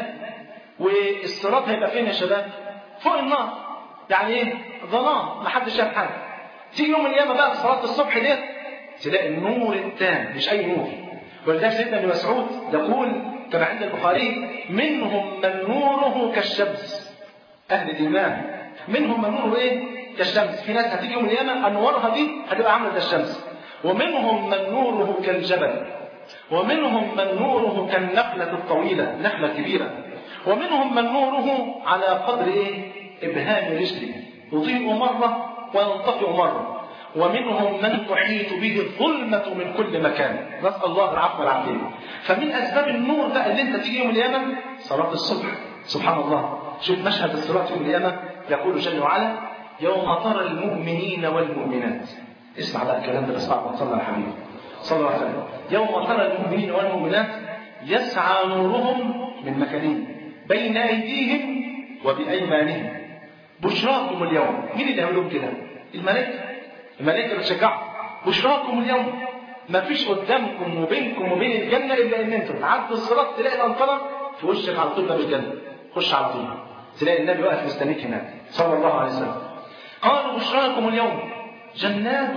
والصراط هيبقى فين يا شباب فوق النار يعني ايه ظلام ما حدش شاف حاجه تيجي يوم القيامه بقى في صلاه الصبح ديت تلاقي النور التام مش اي نور ولذلك سيدنا ابن مسعود يقول كما عند البخاري منهم من نوره كالشمس اهل الايمان منهم من نوره ايه كالشمس في ناس هتيجي يوم القيامه انوارها دي هتبقى عامله زي الشمس ومنهم من نوره كالجبل ومنهم من نوره كالنخلة الطويلة نخلة كبيرة ومنهم من نوره على قدر إيه؟ إبهام رجله يضيء مرة وينطفئ مرة ومنهم من تحيط به الظلمة من كل مكان نسأل الله العفو والعافية فمن أسباب النور بقى اللي أنت تيجي يوم القيامة صلاة الصبح سبحان الله شوف مشهد الصلاة يوم القيامة يقول جل وعلا يوم ترى المؤمنين والمؤمنات اسمع بقى الكلام ده اسمع وصلى على حبيبي صلى الله عليه وسلم يوم ترى المؤمنين والمؤمنات يسعى نورهم من مكانين بين أيديهم وبأيمانهم بشراكم اليوم مين اللي هيقول لهم كده الملائكة الملائكة بتشجعهم بشراكم اليوم ما فيش قدامكم وبينكم وبين الجنة إلا إن أنتم تعدوا الصراط تلاقي الأنطرة في وشك على طول باب الجنة خش على طول تلاقي النبي واقف مستنيك هناك صلى الله عليه وسلم قالوا بشراكم اليوم جنات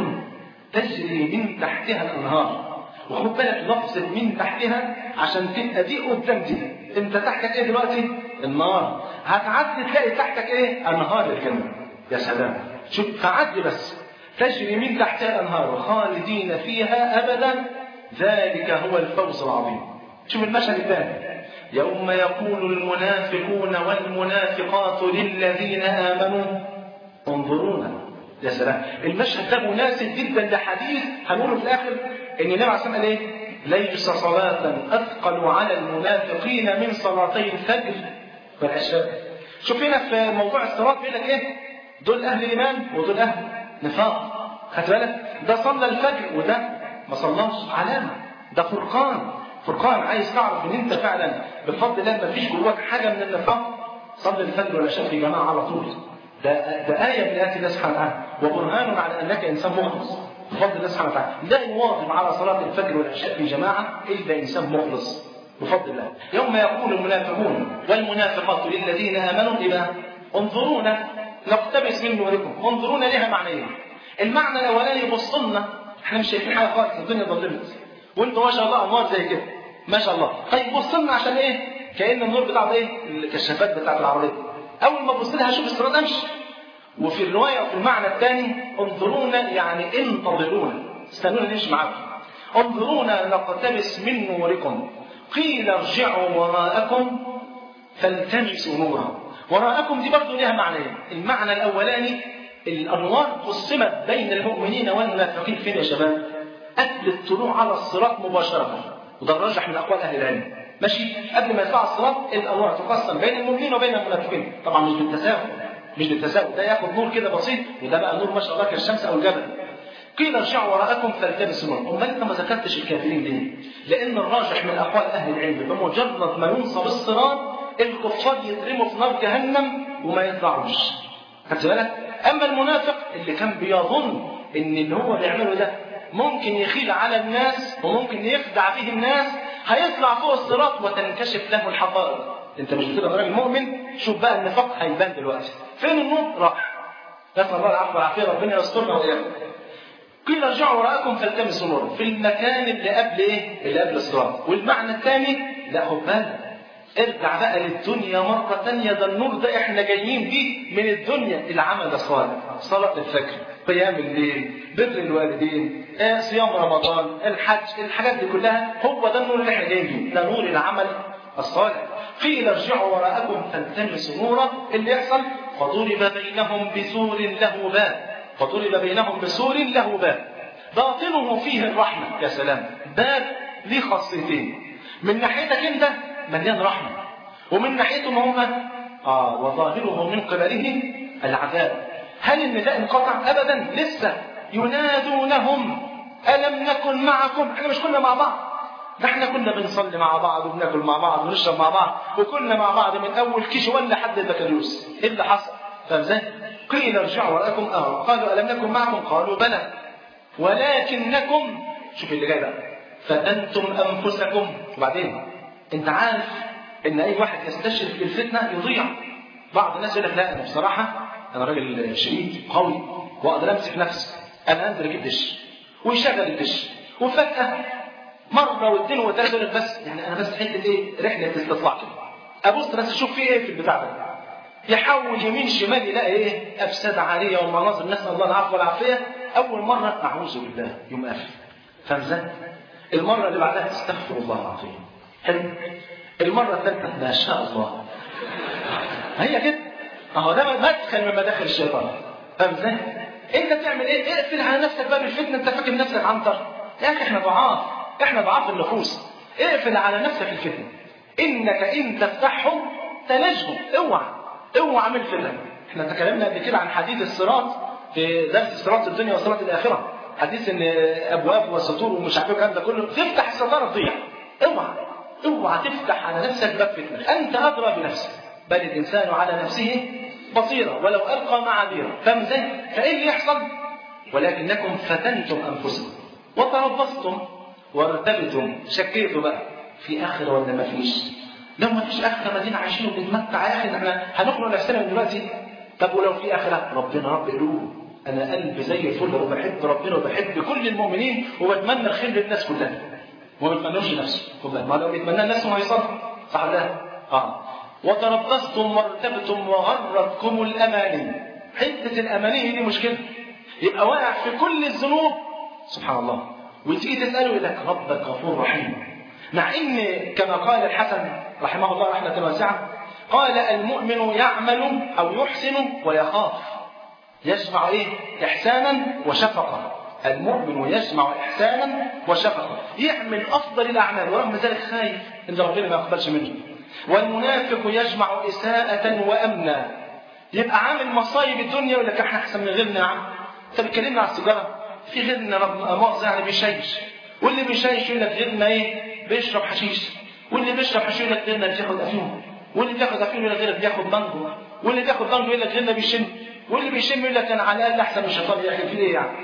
تجري من تحتها الأنهار وخد بالك لفظة من تحتها عشان تبقى دي قدام دي انت تحتك ايه دلوقتي النار هتعدي تلاقي تحتك ايه انهار الجنة يا سلام شوف تعدي بس تجري من تحتها الانهار خالدين فيها ابدا ذلك هو الفوز العظيم شوف المشهد الثاني يوم يقول المنافقون والمنافقات للذين امنوا انظرونا يا سلام المشهد ده مناسب جدا لحديث هنقوله في الاخر ان النبي عليه الصلاه والسلام قال ايه؟ ليس صلاة اثقل على المنافقين من صلاتي الفجر والعشاء. شوف هنا في موضوع الصلاه بيقول لك ايه؟ دول اهل ايمان ودول اهل نفاق. خدت بالك؟ ده صلى الفجر وده ما صلاش علامه. ده فرقان فرقان عايز تعرف ان انت فعلا بفضل الله ما فيش جواك حاجه من النفاق صلي الفجر والعشاء في جماعه على طول. ده ده آية من آيات الله سبحانه وتعالى وبرهان على أنك إنسان مخلص بفضل الله سبحانه وتعالى لا يواظب على صلاة الفجر والعشاء في جماعة إلا إنسان مخلص بفضل الله يوم يقول المنافقون والمنافقات للذين آمنوا إذا انظرونا نقتبس من نوركم انظرونا لها معنيين المعنى الأولاني بص لنا احنا مش شايفين حاجة خالص الدنيا ظلمت وانتوا ما شاء الله أنوار زي كده ما شاء الله طيب بص لنا عشان ايه كأن النور بتاعه ايه الكشافات بتاعت العربية اول ما ابص لها اشوف الصراط امشي وفي الروايه وفي المعنى الثاني انظرونا يعني انتظرونا استنونا نمشي معاكم انظرونا نقتبس من نوركم قيل ارجعوا وراءكم فالتمسوا نورا وراءكم دي برضه لها معنيين المعنى الاولاني الانوار قسمت بين المؤمنين والمنافقين فين يا شباب قبل الطلوع على الصراط مباشره وده الراجح من اقوال اهل العلم ماشي قبل ما يطلع الصراط الانوار تقسم بين المؤمنين وبين المنافقين طبعا مش بالتساوي مش بالتساوي ده ياخد نور كده بسيط وده بقى نور ما شاء الله كالشمس او الجبل قيل ارجعوا وراءكم فالتمسوا نور امال انت ما ذكرتش الكافرين ليه؟ لان الراجح من اقوال اهل العلم بمجرد ما ينصب الصراط الكفار يترموا في نار جهنم وما يطلعوش خدت بالك؟ اما المنافق اللي كان بيظن ان اللي هو بيعمله ده ممكن يخيل على الناس وممكن يخدع به الناس هيطلع فوق الصراط وتنكشف له الحقائق انت مش بتبقى راجل مؤمن شوف بقى النفاق هيبان دلوقتي فين النور راح نسال الله العفو والعافيه ربنا يسترنا واياكم قيل ارجعوا وراءكم فالتمسوا نورا في المكان اللي قبل ايه اللي قبل الصراط والمعنى الثاني لا خد بالك ارجع بقى للدنيا مرة تانية ده النور ده احنا جايين بيه من الدنيا العمل الصالح صلاة الفجر قيام الليل بر الوالدين آه، صيام رمضان الحج الحاجات دي كلها هو ده النور اللي احنا جايين بيه ده نور العمل الصالح قيل ارجعوا وراءكم فالتمسوا نورا اللي يحصل فضرب بينهم بسور له باب فضرب بينهم بسور له باب باطنه فيه الرحمة يا سلام باب ليه خاصيتين من ناحيتك انت مليان رحمة ومن ناحيتهم هم آه وظاهره من قبله العذاب هل النداء انقطع ابدا لسه ينادونهم الم نكن معكم احنا مش كنا مع بعض ده احنا كنا بنصلي مع بعض وبناكل مع بعض ونشرب مع بعض وكنا مع بعض من اول كيش ولا لحد البكالوريوس ايه اللي حصل فاهم ازاي قيل ارجعوا وراءكم اه قالوا الم نكن معكم قالوا بلى ولكنكم شوف اللي جاي بقى فتنتم انفسكم وبعدين انت عارف ان اي واحد يستشرف في الفتنه يضيع بعض الناس يقول لك لا انا بصراحه انا راجل شديد قوي واقدر امسك نفسي انا انزل اجيب دش ويشغل الدش وفجاه مره واثنين وثلاثه يقول لك بس يعني انا بس حته ايه رحله استطلاع كده ابص بس اشوف في ايه في البتاع ده يحول يمين شمال يلاقي ايه افساد عاريه ومناظر نسال الله العفو والعافيه اول مره اعوذ بالله يوم قافل فاهم ازاي؟ المره اللي بعدها استغفر الله العظيم حلو المره الثالثه ما شاء الله هي كده اهو ده مدخل من مداخل الشيطان فاهم ازاي؟ انت تعمل ايه؟ اقفل على نفسك باب الفتنه انت فاكر نفسك عنتر يا اخي احنا ضعاف احنا ضعاف النفوس اقفل على نفسك الفتنه انك ان تفتحهم تلجهم اوعى اوعى من الفتن احنا تكلمنا قبل كده عن حديث الصراط في درس صراط الدنيا وصراط الاخره حديث ان ابواب وسطور ومش عارف الكلام ده كله تفتح الستاره تضيع اوعى اوعى تفتح على نفسك باب فتنه انت ادرى بنفسك بل الانسان على نفسه بصيره ولو القى معاذيره فاهم ازاي؟ فايه اللي يحصل؟ ولكنكم فتنتم انفسكم وتربصتم وارتبتم شكيتوا بقى في اخره ولا ما فيش؟ لو ما فيش اخره مدينه عايشين وبنتمتع يا اخي احنا هنخلق نفسنا من دلوقتي طب ولو في اخره ربنا رب قلوب انا قلبي زي الفل وبحب ربنا وبحب كل المؤمنين وبتمنى الخير للناس كلها وما بتمنوش لنفسه خد بالك ما لو بيتمنى الناس ما هيصلي صح ولا لا؟ اه وتربصتم وارتبتم وغرتكم الاماني حته الاماني دي مشكله يبقى واقع في كل الذنوب سبحان الله وتيجي تساله يقول لك ربك غفور رحيم مع ان كما قال الحسن رحمه الله رحمه واسعه قال المؤمن يعمل او يحسن ويخاف يجمع ايه احسانا وشفقه المؤمن يجمع احسانا وشفقه يعمل افضل الاعمال ورغم ذلك خايف ان ربنا ما يقبلش منه والمنافق يجمع اساءه وامنا يبقى عامل مصايب الدنيا يقول لك احنا احسن من غيرنا يا عم انت بتكلمنا على السيجاره في غيرنا رب مؤاخذه يعني بيشيش واللي بيشيش يقول لك غيرنا ايه بيشرب حشيش واللي بيشرب حشيش يقول لك غيرنا بياخد افيون واللي بياخد افيون يقول لك غيرنا بياخد مانجو واللي بياخد مانجو يقول لك غيرنا بيشم واللي بيشم يقول لك انا على الاقل احسن من الشيطان يا اخي في ايه يعني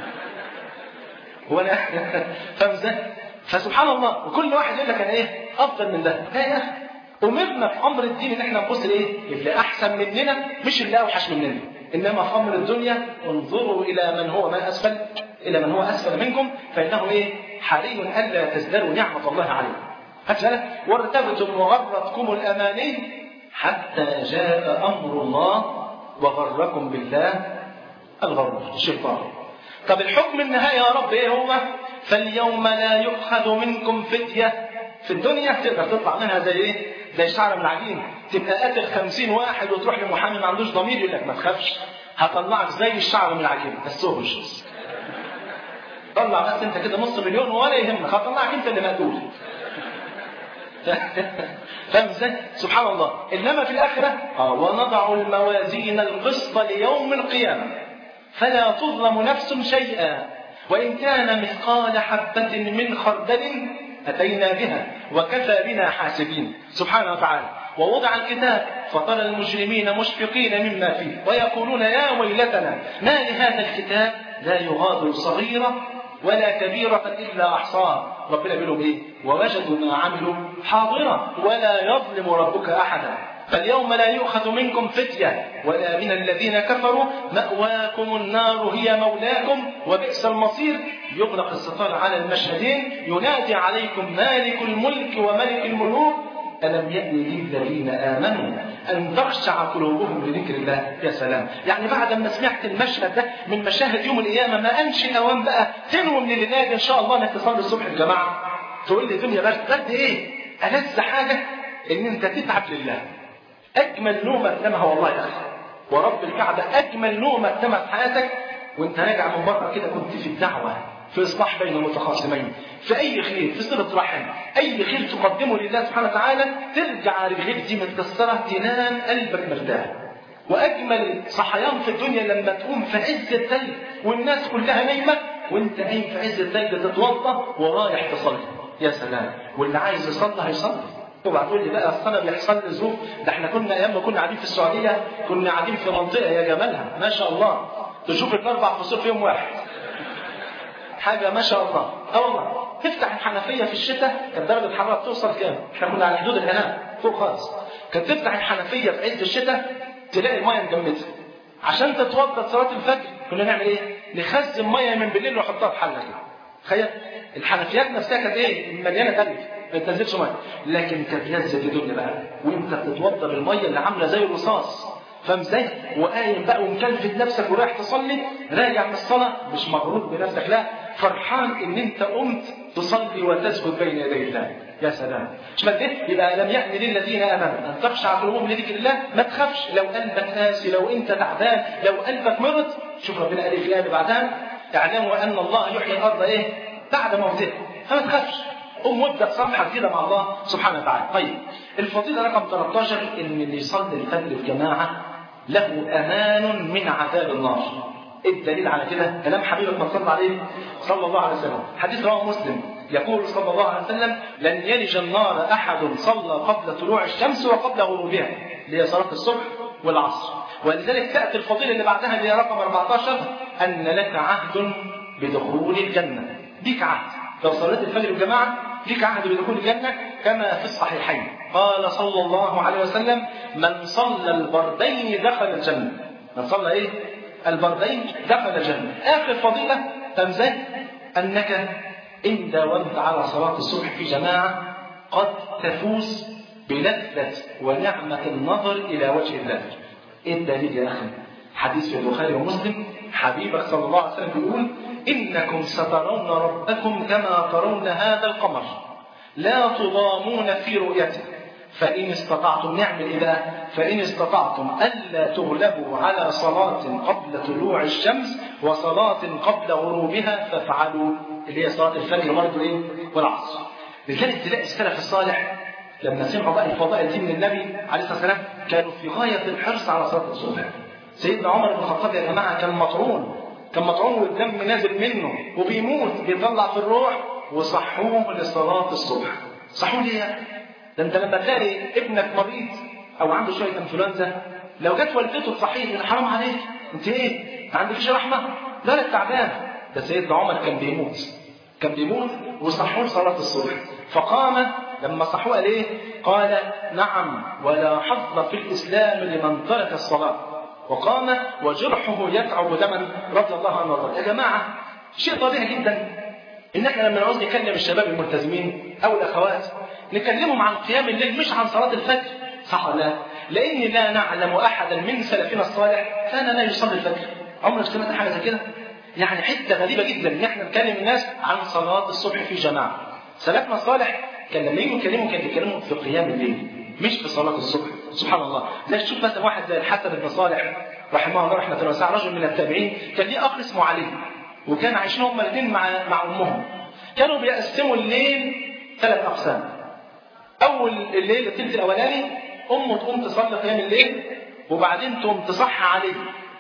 هو انا فاهم ازاي؟ فسبحان الله وكل واحد يقول لك انا ايه افضل من ده لا يا اخي امرنا في امر الدين ان احنا نبص لايه؟ اللي احسن مننا مش اللي اوحش مننا انما في امر الدنيا انظروا الى من هو ما اسفل الى من هو اسفل منكم فانه ايه؟ حري الا تزدروا نعمه الله عليكم. خدت بالك؟ وارتبتم وغرتكم الاماني حتى جاء امر الله وغركم بالله الغرور الشيطان. طب الحكم النهائي يا رب ايه هو؟ فاليوم لا يؤخذ منكم فديه في الدنيا تقدر تطلع منها زي ايه؟ زي شعر من العجين تبقى قاتل خمسين واحد وتروح لمحامي ما عندوش ضمير يقول لك ما تخافش هطلعك زي الشعر من العجين بس اهرش طلع بس انت كده نص مليون ولا يهمك هطلعك انت اللي مقتول فاهم ازاي؟ سبحان الله انما في الاخره اه ونضع الموازين القسط ليوم القيامه فلا تظلم نفس شيئا وان كان مثقال حبه من خردل أتينا بها وكفى بنا حاسبين سبحانه وتعالى ووضع الكتاب فترى المجرمين مشفقين مما فيه ويقولون يا ويلتنا ما لهذا الكتاب لا يغادر صغيرة ولا كبيرة إلا أحصاها ربنا بيقول إيه ووجدوا ما عملوا حاضرا ولا يظلم ربك أحدا فاليوم لا يؤخذ منكم فتية ولا من الذين كفروا مأواكم النار هي مولاكم وبئس المصير يغلق الستار على المشهدين ينادي عليكم مالك الملك وملك الملوك ألم يأن للذين آمنوا أن تخشع قلوبهم لذكر الله يا سلام يعني بعد ما سمعت المشهد ده من مشاهد يوم القيامة ما أنشي أوان بقى تنوي من الليلة إن شاء الله إنك تصلي الصبح الجماعة تقول لي الدنيا برد برد إيه؟ ألذ حاجة إن أنت تتعب لله أجمل نومة تنامها والله يا أخي ورب الكعبة أجمل نومة تنامها في حياتك وأنت راجع من بره كده كنت في الدعوة في إصلاح بين المتخاصمين في أي خير في صلة رحم أي خير تقدمه لله سبحانه وتعالى ترجع رجليك دي متكسرة تنام قلبك مرتاح وأجمل صحيان في الدنيا لما تقوم في عز الثلج والناس كلها نايمة وأنت قايم في عز الثلج تتوضأ ورايح تصلي يا سلام واللي عايز يصلي هيصلي اوعى تقول لي بقى اصل انا بيحصل لي ظروف ده احنا كنا ايام ما كنا قاعدين في السعوديه كنا قاعدين في منطقه يا جمالها ما شاء الله تشوف الاربع فصول في يوم واحد حاجه ما شاء الله اه والله تفتح الحنفيه في الشتاء كانت درجه الحراره بتوصل كام؟ احنا كنا على حدود الهناء فوق خالص كانت تفتح الحنفيه في عز الشتاء تلاقي الميه مجمده عشان تتوضا صلاه الفجر كنا نعمل ايه؟ نخزن ميه من بالليل ونحطها في حله كده تخيل الحنفيات نفسها كانت ايه مليانه ثلج ما تنزلش ميه لكن كانت لذه الدنيا بقى وانت بتتوضى بالميه اللي عامله زي الرصاص فاهم ازاي؟ وقايم بقى ومكلفت نفسك ورايح تصلي راجع من الصلاه مش مغرور بنفسك لا فرحان ان انت قمت تصلي وتسجد بين يدي الله يا سلام مش ما إيه؟ يبقى لم يأن للذين امنوا ان تخشع قلوبهم لذكر الله ما تخافش لو قلبك قاسي لو انت تعبان لو قلبك مرض شوف ربنا قال إيه في الايه اللي بعدها اعلموا ان الله يحيي الارض ايه بعد موتها فما تخافش قوم وابدا صفحه كده مع الله سبحانه وتعالى طيب الفضيله رقم 13 ان اللي يصلي الفجر في جماعه له امان من عذاب النار ايه الدليل على كده كلام حبيبك ما صلى عليه صلى الله عليه وسلم حديث رواه مسلم يقول صلى الله عليه وسلم لن يلج النار احد صلى قبل طلوع الشمس وقبل غروبها اللي هي صلاه الصبح والعصر ولذلك تاتي الفضيله اللي بعدها اللي هي رقم 14 ان لك عهد بدخول الجنه ليك عهد لو صليت الفجر بجماعه ليك عهد بدخول الجنه كما في الصحيحين قال صلى الله عليه وسلم من صلى البردين دخل الجنه من صلى ايه البردين دخل الجنة آخر فضيلة تمزج أنك إن داومت على صلاة الصبح في جماعة قد تفوز بلذة ونعمة النظر إلى وجه الله إيه الدليل يا أخي حديث في البخاري ومسلم حبيبك صلى الله عليه وسلم بيقول إنكم سترون ربكم كما ترون هذا القمر لا تضامون في رؤيته فإن استطعتم نعمل إيه بقى؟ فإن استطعتم ألا تغلبوا على صلاة قبل طلوع الشمس وصلاة قبل غروبها فافعلوا اللي هي صلاة الفجر برضه إيه؟ والعصر. لذلك تلاقي السلف الصالح لما سمعوا بقى الفضائل دي من النبي عليه الصلاة والسلام كانوا في غاية الحرص على صلاة الصبح. سيدنا عمر بن الخطاب يا جماعة كان مطعون كان مطعون والدم نازل منه وبيموت بيطلع في الروح وصحوه لصلاة الصبح. صحوه ليه يعني؟ ده انت لما تلاقي ابنك مريض او عنده شويه انفلونزا لو جت والدته تصحيه ان حرام عليك انت ايه؟ ما عندكش رحمه؟ لا لا تعبان ده سيدنا عمر كان بيموت كان بيموت وصحوه صلاه الصبح فقام لما صحوه قال ايه؟ قال نعم ولا حظ في الاسلام لمن ترك الصلاه وقام وجرحه يتعب دما رضي الله عنه وارضاه يا جماعه شيء طبيعي جدا ان احنا لما نعوز نكلم الشباب الملتزمين او الاخوات نكلمهم عن قيام الليل مش عن صلاة الفجر صح ولا لا؟ لأن لا نعلم أحدا من سلفنا الصالح كان لا يصلي الفجر عمرك سمعت حاجة زي كده؟ يعني حتة غريبة جدا إن احنا نكلم الناس عن صلاة الصبح في جماعة سلفنا الصالح كان لما يجوا يكلموا كان بيتكلموا في قيام الليل مش في صلاة الصبح سبحان الله زي تشوف مثلا واحد زي الحسن بن صالح رحمه الله رحمة واسعة رجل من التابعين كان ليه أخ اسمه علي وكان عايشين هما الاثنين مع مع أمهم كانوا بيقسموا الليل ثلاث أقسام اول الليل الثلث الاولاني امه تقوم تصلي قيام الليل وبعدين تقوم تصحى عليه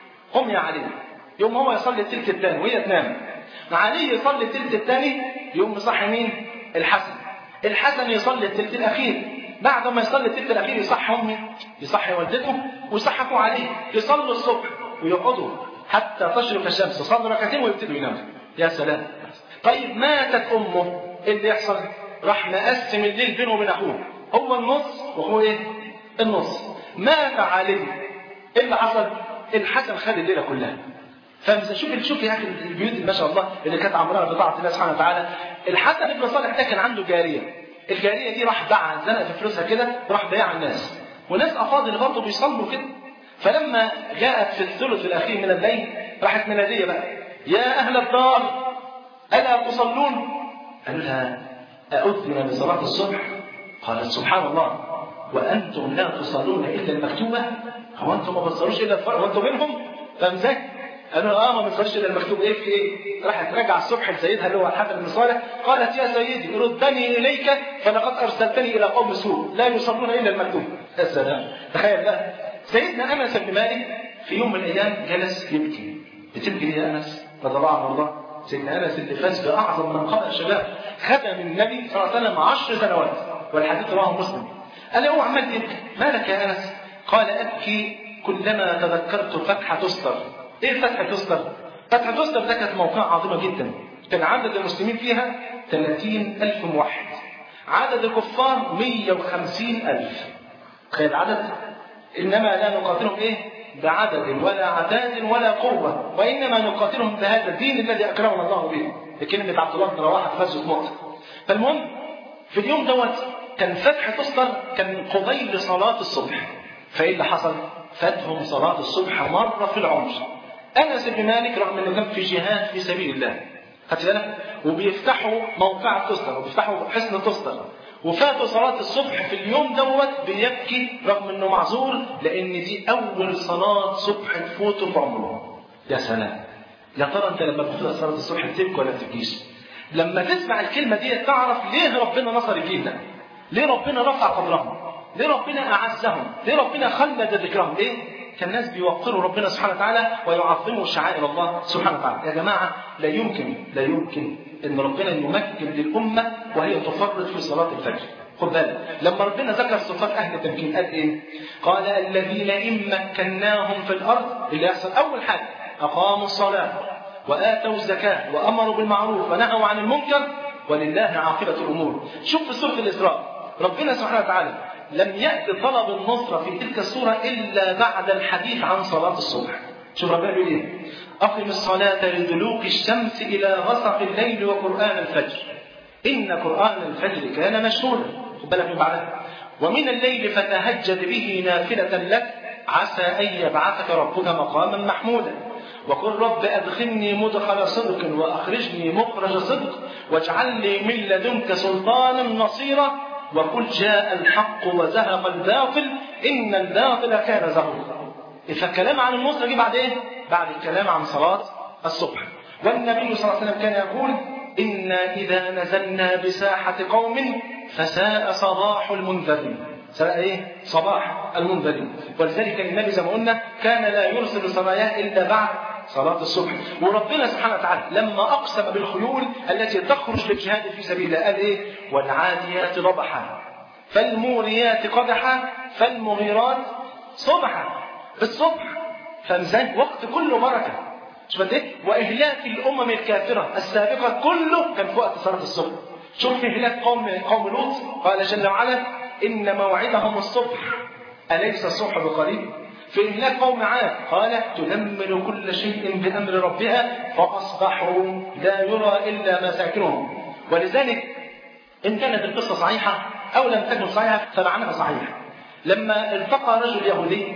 قم يا علي يوم هو يصلي الثلث الثاني وهي تنام مع علي يصلي الثلث الثاني يقوم يصحي مين الحسن الحسن يصلي الثلث الاخير بعد ما يصلي الثلث الاخير يصحي امي يصحي والدته ويصحكوا عليه يصلوا الصبح ويقعدوا حتى تشرق الشمس يصلوا ركعتين ويبتدوا يناموا يا سلام طيب ماتت امه ايه اللي يحصل راح مقسم الليل بينه وبين اخوه هو النص وهو ايه النص مات علي ايه اللي حصل الحسن خد الليله كلها فشوف شوف يا اخي البيوت ما شاء الله اللي كانت عمرها بطاعه الله سبحانه وتعالى الحسن بن صالح ده كان عنده جاريه الجاريه دي راح باعها زنق في فلوسها كده راح بيعها الناس وناس افاضل برضه بيصلوا كده فلما جاءت في الثلث الاخير من الليل راحت مناديه بقى يا اهل الدار الا تصلون قالوا لها أؤذن بصلاة الصبح قالت سبحان الله وأنتم لا تصلون إلا المكتوبة هو أنتم ما بتصلوش إلا الفرق وأنتم منهم فاهم ازاي؟ قالوا اه ما بنصليش الا المكتوب ايه في ايه؟ راحت راجعه الصبح لسيدها اللي هو الحسن بن صالح قالت يا سيدي ردني اليك فلقد ارسلتني الى قوم سوء لا يصلون الا المكتوب. يا سلام تخيل بقى سيدنا انس بن مالك في يوم من الايام جلس يبكي بتبكي ليه يا انس؟ رضي الله عنه وارضاه سيدنا انس اللي فاز باعظم منقبه الشباب خدم النبي صلى الله عليه وسلم عشر سنوات والحديث رواه مسلم قال له عمال تبكي مالك يا انس؟ قال ابكي كلما تذكرت فتحة تستر ايه فتحة تستر؟ فتحة تستر ده كانت موقعة عظيمة جدا كان عدد المسلمين فيها 30 ألف موحد عدد الكفار 150 ألف تخيل العدد إنما لا نقاتلهم إيه بعدد ولا عداد ولا قوة وإنما نقاتلهم بهذا الدين الذي أكرمنا الله به كلمة عبد الله بن رواحة في غزوة مؤتة فالمهم في اليوم دوت كان فتح تستر كان قبيل صلاة الصبح فايه اللي حصل؟ فاتهم صلاة الصبح مرة في العمر أنس بن مالك رغم أنه كان في جهاد في سبيل الله خدت بالك؟ وبيفتحوا موقع تستر وبيفتحوا حصن تستر وفاتوا صلاة الصبح في اليوم دوت بيبكي رغم انه معذور لان دي اول صلاة صبح تفوته في عمره. يا سلام. يا ترى انت لما بتفوت صلاة الصبح بتبكي ولا بتبكيش؟ لما تسمع الكلمة دي تعرف ليه ربنا نصر الجيل ده؟ ليه ربنا رفع قدرهم؟ ليه ربنا أعزهم؟ ليه ربنا خلد ذكرهم؟ ليه؟ كان الناس بيوقروا ربنا سبحانه وتعالى ويعظموا شعائر الله سبحانه وتعالى. يا جماعة لا يمكن لا يمكن ان ربنا يمكن للامه وهي تفرط في صلاه الفجر. خد بالك لما ربنا ذكر صفات اهل التمكين قال ايه؟ قال الذين ان مكناهم في الارض اللي يحصل اول حاجه اقاموا الصلاه واتوا الزكاه وامروا بالمعروف ونهوا عن المنكر ولله عاقبه الامور. شوف في سوره الاسراء ربنا سبحانه وتعالى لم يأتي طلب النصرة في تلك السورة إلا بعد الحديث عن صلاة الصبح شوف ربنا بيقول إيه أقم الصلاة لدلوك الشمس إلى غسق الليل وقرآن الفجر إن قرآن الفجر كان مشهودا خد بالك من بعدها ومن الليل فتهجد به نافلة لك عسى أن يبعثك ربك مقاما محمودا وقل رب أدخلني مدخل صدق وأخرجني مخرج صدق واجعل لي من لدنك سلطانا نصيرا وقل جاء الحق وزهق الباطل إن الباطل كان زهوقا فالكلام عن النصرة جه بعد إيه؟ بعد الكلام عن صلاة الصبح والنبي صلى الله عليه وسلم كان يقول إنا إذا نزلنا بساحة قوم فساء صباح المنذرين ساء إيه؟ صباح المنذرين ولذلك النبي زي ما قلنا كان لا يرسل سراياه إلا بعد صلاة الصبح وربنا سبحانه وتعالى لما أقسم بالخيول التي تخرج للجهاد في سبيل الله قال إيه والعاديات ضبحا فالموريات قدحا فالمغيرات صبحا بالصبح فمزاج وقت كله بركة شوف قد ايه واهلاك الامم الكافره السابقه كله كان في وقت صلاه الصبح شوف في هلاك قوم قوم لوط قال جل وعلا ان موعدهم الصبح اليس الصبح بقريب في إهلاك قوم عاد قال تدمر كل شيء بأمر ربها فأصبحوا لا يرى إلا مساكنهم ولذلك إن كانت القصة صحيحة أو لم تكن صحيحة فمعناها صحيح لما التقى رجل يهودي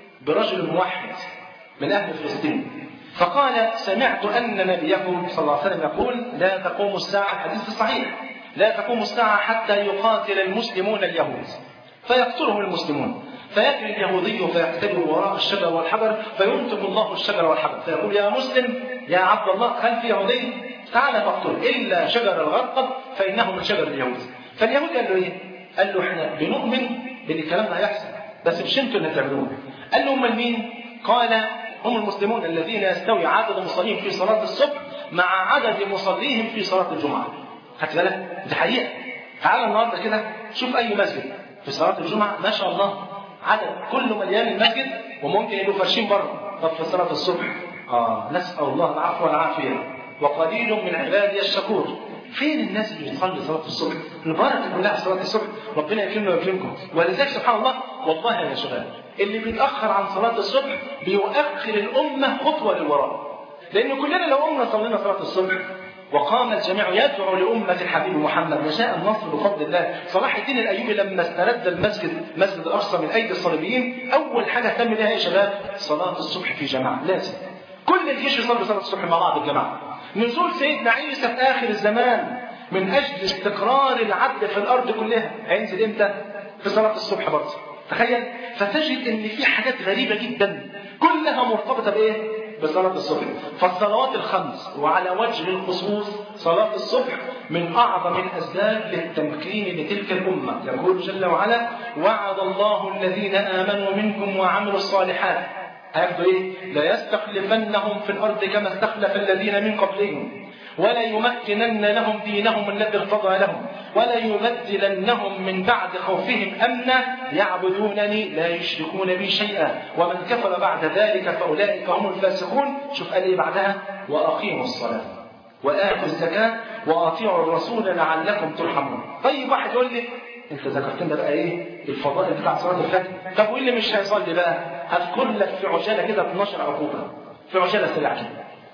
برجل موحد من أهل فلسطين فقال سمعت أن نبيكم صلى الله عليه وسلم يقول لا تقوم الساعة الحديث الصحيح لا تقوم الساعة حتى يقاتل المسلمون اليهود فيقتلهم المسلمون فيأتي اليهودي فيقتل وراء الشجر والحجر فينتج الله الشجر والحجر فيقول يا مسلم يا عبد الله خلف يهودي تعال فاقتل إلا شجر الغرقب فإنه من شجر اليهود فاليهودي قال له إيه؟ قال له إحنا بنؤمن بأن الكلام ده هيحصل بس مش انتوا اللي تعملوه قال له امال مين؟ قال هم المسلمون الذين يستوي عدد المصلين في صلاة الصبح مع عدد مصليهم في صلاة الجمعة خدت بالك؟ دي حقيقة تعال النهارده كده شوف أي مسجد في صلاة الجمعة ما شاء الله عدد كله مليان المسجد وممكن يبقوا فرشين بره طب في صلاة الصبح آه نسأل الله العفو والعافية وقليل من عبادي الشكور فين الناس اللي بتصلي صلاة الصبح؟ البركة كلها في صلاة الصبح ربنا يكرمنا ويكرمكم ولذلك سبحان الله والله يا شباب اللي بيتأخر عن صلاة الصبح بيؤخر الأمة خطوة للوراء لأن كلنا لو قمنا صلينا صلاة الصبح وقام الجميع يدعو لأمة الحبيب محمد وجاء النصر بفضل الله صلاح الدين الأيوبي لما استرد المسجد مسجد الأقصى من أيدي الصليبيين أول حاجة اهتم بها يا شباب صلاة الصبح في جماعة لازم كل الجيش يصلي صلاة الصبح مع بعض الجماعة نزول سيدنا عيسى في آخر الزمان من أجل استقرار العدل في الأرض كلها هينزل إمتى؟ في صلاة الصبح برضه تخيل فتجد ان في حاجات غريبه جدا كلها مرتبطه بايه؟ بصلاه الصبح فالصلوات الخمس وعلى وجه الخصوص صلاه الصبح من اعظم الاسباب للتمكين لتلك الامه يقول جل وعلا وعد الله الذين امنوا منكم وعملوا الصالحات هياخدوا ايه؟ ليستخلفنهم في الارض كما استخلف الذين من قبلهم ولا يمكنن لهم دينهم الذي ارتضى لهم ولا يبدلنهم من بعد خوفهم امنا يعبدونني لا يشركون بي شيئا ومن كفر بعد ذلك فاولئك هم الفاسقون شوف قال ايه بعدها واقيموا الصلاه واتوا الزكاه واطيعوا الرسول لعلكم ترحمون طيب واحد يقول لي انت ذكرت لنا بقى ايه الفضائل بتاع صلاه الفجر طب وايه اللي مش هيصلي بقى هذكر لك في عجاله كده 12 عقوبه في عجاله سريعه كده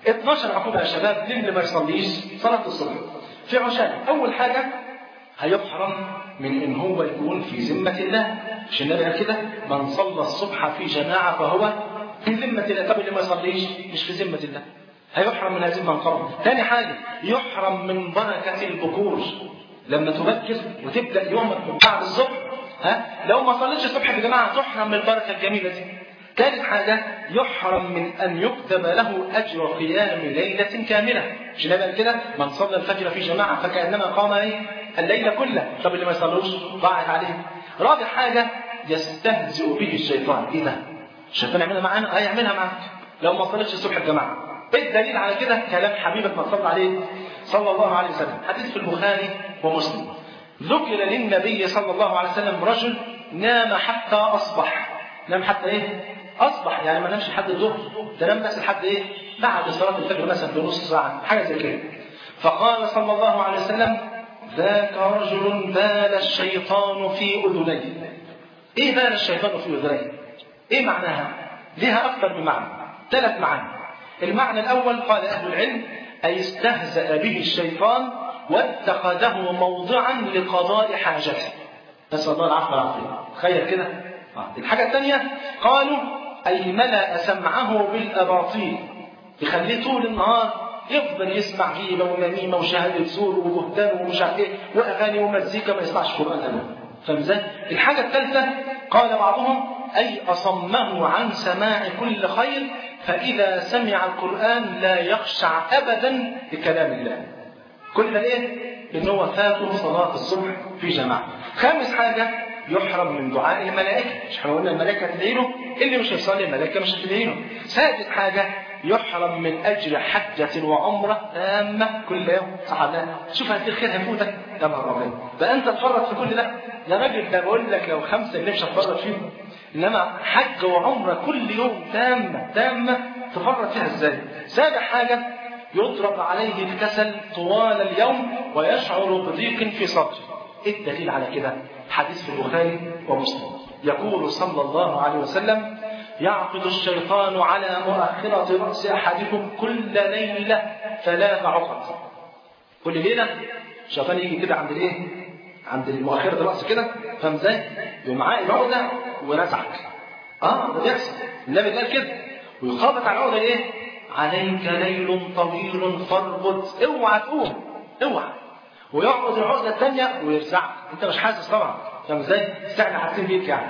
12 عقوبة يا شباب للي ما يصليش صلاة الصبح في عشان أول حاجة هيحرم من ان هو يكون في ذمة الله مش النبي قال كده من صلى الصبح في جماعة فهو في ذمة الله طب اللي ما يصليش مش في ذمة الله هيحرم من هذه المنقبة ثاني حاجة يحرم من بركة البكور لما تبكر وتبدأ يومك من بعد الصبح ها لو ما صليتش الصبح في جماعة تحرم من البركة الجميلة دي ثالث حاجة يحرم من أن يكتب له أجر قيام ليلة كاملة مش النبي قال كده من صلى الفجر في جماعة فكأنما قام إيه الليل كله طب اللي ما يصلوش ضاعت عليه رابع حاجة يستهزئ به الشيطان إيه ده الشيطان يعملها معانا هيعملها معاك لو ما صليتش الصبح الجماعة ايه الدليل على كده كلام حبيبك ما صلى عليه صلى الله عليه وسلم حديث في البخاري ومسلم ذكر للنبي صلى الله عليه وسلم رجل نام حتى أصبح نام حتى ايه اصبح يعني ما نامش لحد الظهر ده نام بس لحد ايه بعد صلاه الفجر مثلا بنص ساعه حاجه زي كده فقال صلى الله عليه وسلم ذاك رجل بال الشيطان في اذنيه ايه بال الشيطان في اذنيه ايه معناها لها اكثر من معنى ثلاث معاني المعنى الاول قال اهل العلم اي استهزأ به الشيطان واتخذه موضعا لقضاء حاجته نسال الله العفو والعافيه تخيل كده الحاجة الثانية قالوا أي ملأ سمعه بالأباطيل يخليه طول النهار يفضل يسمع غيبة ونميمة وشهادة زور وبهتان ومش عارف ايه وأغاني ومزيكا ما يسمعش قرآن أبدا فاهم ازاي؟ الحاجة الثالثة قال بعضهم أي أصمه عن سماع كل خير فإذا سمع القرآن لا يخشع أبدا لكلام الله. كل ده إيه؟ إن هو فاته صلاة الصبح في جماعة. خامس حاجة يحرم من دعاء الملائكة مش احنا قلنا الملائكة تدعي له اللي مش هيصلي الملائكة مش هتدعي له سادس حاجة يحرم من أجر حجة وعمرة تامة كل يوم صح لا شوف هذه الخير هيفوتك يا نهار أبيض ده أنت تفرط في كل ده يا راجل ده بقول لك لو خمسة اللي مش هتفرط فيهم إنما حج وعمرة كل يوم تامة تامة تفرط فيها إزاي سابع حاجة يضرب عليه الكسل طوال اليوم ويشعر بضيق في صدره ايه الدليل على كده حديث في البخاري ومسلم يقول صلى الله عليه وسلم يعقد الشيطان على مؤخرة رأس أحدكم كل ليلة ثلاث عقد كل ليلة الشيطان يجي كده عند الايه؟ عند مؤخرة الرأس كده فاهم ازاي؟ يقوم معاه العقدة ورزعك اه ده بيحصل النبي قال كده ويخابط على العقدة ايه؟ عليك ليل طويل فاربط اوعى تقوم اوعى ويعقد العقده الثانيه ويرزعك انت مش حاسس طبعا فاهم ازاي؟ بس احنا حاسين بيك يعني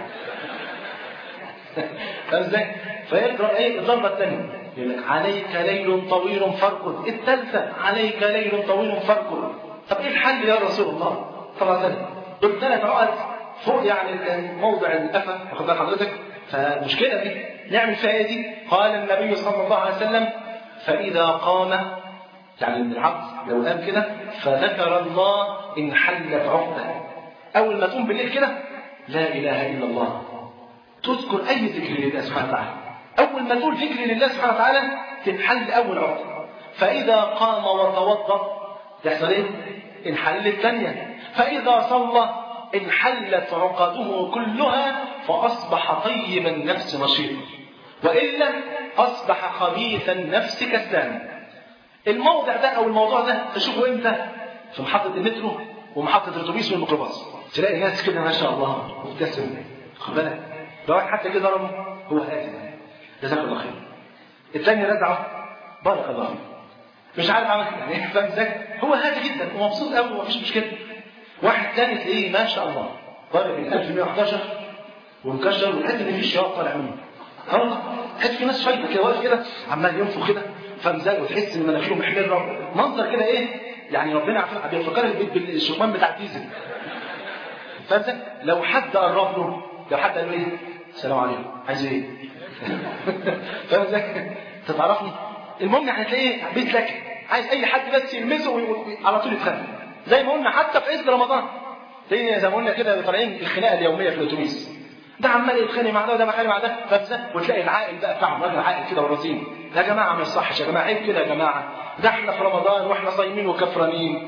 فاهم ازاي؟ فيقرا ايه الضربه الثانيه يقول لك عليك ليل طويل فارقد الثالثه عليك ليل طويل فارقد طب ايه الحل يا رسول الله؟ طبعا ثانيه دول ثلاث عقد فوق يعني موضع القفا واخد بال حضرتك فالمشكله دي نعمل فيها ايه دي؟ قال النبي صلى الله عليه وسلم فاذا قام يعني العبد لو قام كده فذكر الله انحلت عقده اول ما تقوم بالليل كده لا اله الا الله تذكر اي ذكر لله سبحانه وتعالى اول ما تقول ذكر لله سبحانه وتعالى تنحل اول عقده فاذا قام وتوضا يحصل ايه انحل الثانيه فاذا صلى انحلت عقده كلها فاصبح طيب النفس نشيطا والا اصبح خبيث النفس كسلانا الموضع ده او الموضوع ده تشوفه امتى في محطة المترو ومحطة الاتوبيس والميكروباص تلاقي ناس كده ما شاء الله مبتسم خد بالك ده واحد حتى كده ضربه هو هادي جزاك الله خير الثاني رزعه بارك الله فيك مش عارف عمل يعني فاهم ازاي هو هادي جدا ومبسوط قوي ومفيش مشكله واحد ثاني تلاقيه ما شاء الله ضارب ال 1111 ومكشر وتحس ان في شياط طالع منه اه والله تحس في ناس شايفه كده واقف كده عمال ينفخ كده فاهم ازاي وتحس ان مناخيره محمره منظر كده ايه يعني ربنا عارف بيفكرك بالشكمان بتاع الديزل فاهم ازاي لو حد قرب له لو حد قال له ايه السلام عليكم عايز ايه فاهم ازاي تعرفني المهم يعني تلاقيه بيت لك عايز اي حد بس يلمسه على طول يتخانق زي ما قلنا حتى في عز رمضان زي زي ما قلنا كده طالعين الخناقه اليوميه في الاتوبيس ده عمال يتخانق مع ده وده بيتخانق مع ده فاهم وتلاقي العائل بقى بتاعهم راجل عاقل كده ورزين يا جماعه ما يصحش يا جماعه عيب كده يا جماعه ده احنا في رمضان واحنا صايمين وكفرانين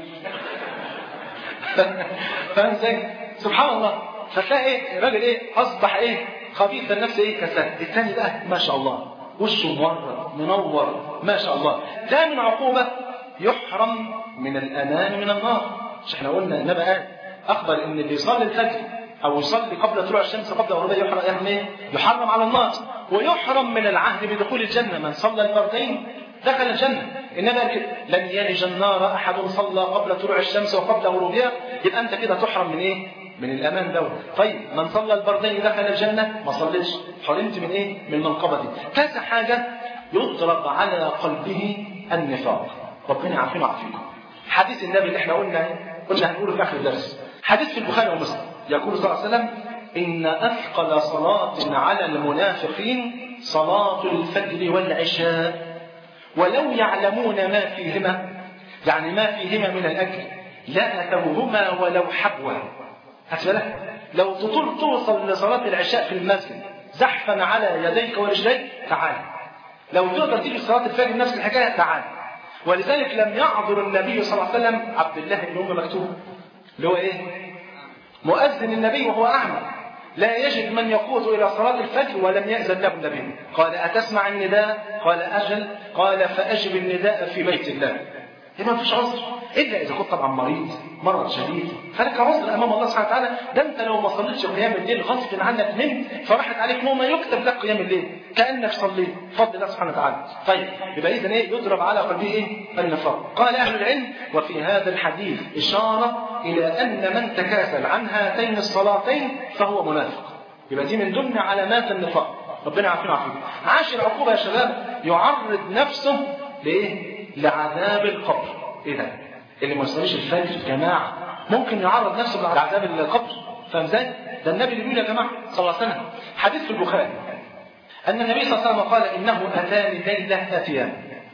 فاهم ازاي؟ سبحان الله فتلاقي الراجل ايه اصبح ايه خبيث النفس ايه كسلان الثاني بقى ما شاء الله وشه مورد منور ما شاء الله ثامن عقوبة يحرم من الأمان من النار مش احنا قلنا النبي قال أخبر إن اللي يصلي الفجر أو يصلي قبل طلوع الشمس قبل غروبها يحرم يحرم إيه؟ يحرم على النار ويحرم من العهد بدخول الجنة من صلى الفردين دخل الجنة النبي قال كده لن يلج النار أحد صلى قبل طلوع الشمس وقبل غروبها يبقى أنت كده تحرم من إيه؟ من الأمان دوت طيب من صلى البردين دخل الجنة ما صليتش حرمت من إيه؟ من المنقبة دي كذا حاجة يضرب على قلبه النفاق ربنا يعافينا ويعافيكم حديث النبي اللي احنا قلنا قلنا هنقوله في آخر الدرس حديث في البخاري ومسلم يقول صلى الله عليه وسلم إن أثقل صلاة على المنافقين صلاة الفجر والعشاء ولو يعلمون ما فيهما يعني ما فيهما من الأجر لأتوهما ولو حبوا بالك لو تطول توصل لصلاة العشاء في المسجد زحفا على يديك ورجليك تعال لو تقدر تيجي صلاة الفجر نفس الحكاية تعال ولذلك لم يعذر النبي صلى الله عليه وسلم عبد الله بن أم مكتوم اللي هو إيه؟ مؤذن النبي وهو أعمى لا يجد من يقود إلى صلاة الفجر ولم يأذن له النبي قال أتسمع النداء قال أجل قال فأجب النداء في بيت الله يبقى ما فيش عذر الا اذا كنت طبعا مريض مرض شديد فلك عذر امام الله سبحانه وتعالى ده انت لو ما صليتش قيام الليل غصب عنك نمت فراحت عليك نومه يكتب لك قيام الليل كانك صليت بفضل الله سبحانه وتعالى طيب يبقى اذا ايه يضرب على قلبه ايه النفاق قال اهل العلم وفي هذا الحديث اشاره الى ان من تكاسل عن هاتين الصلاتين فهو منافق يبقى دي من ضمن علامات النفاق ربنا يعافينا ويعافيكم عاشر عقوبه يا شباب يعرض نفسه لايه لعذاب القبر ايه ده اللي ما يصليش الفجر يا جماعه ممكن يعرض نفسه لعذاب القبر فاهم ازاي ده النبي اللي بيقول يا جماعه صلى الله عليه وسلم حديث في البخاري ان النبي صلى الله عليه وسلم قال انه اتاني ليله اتيان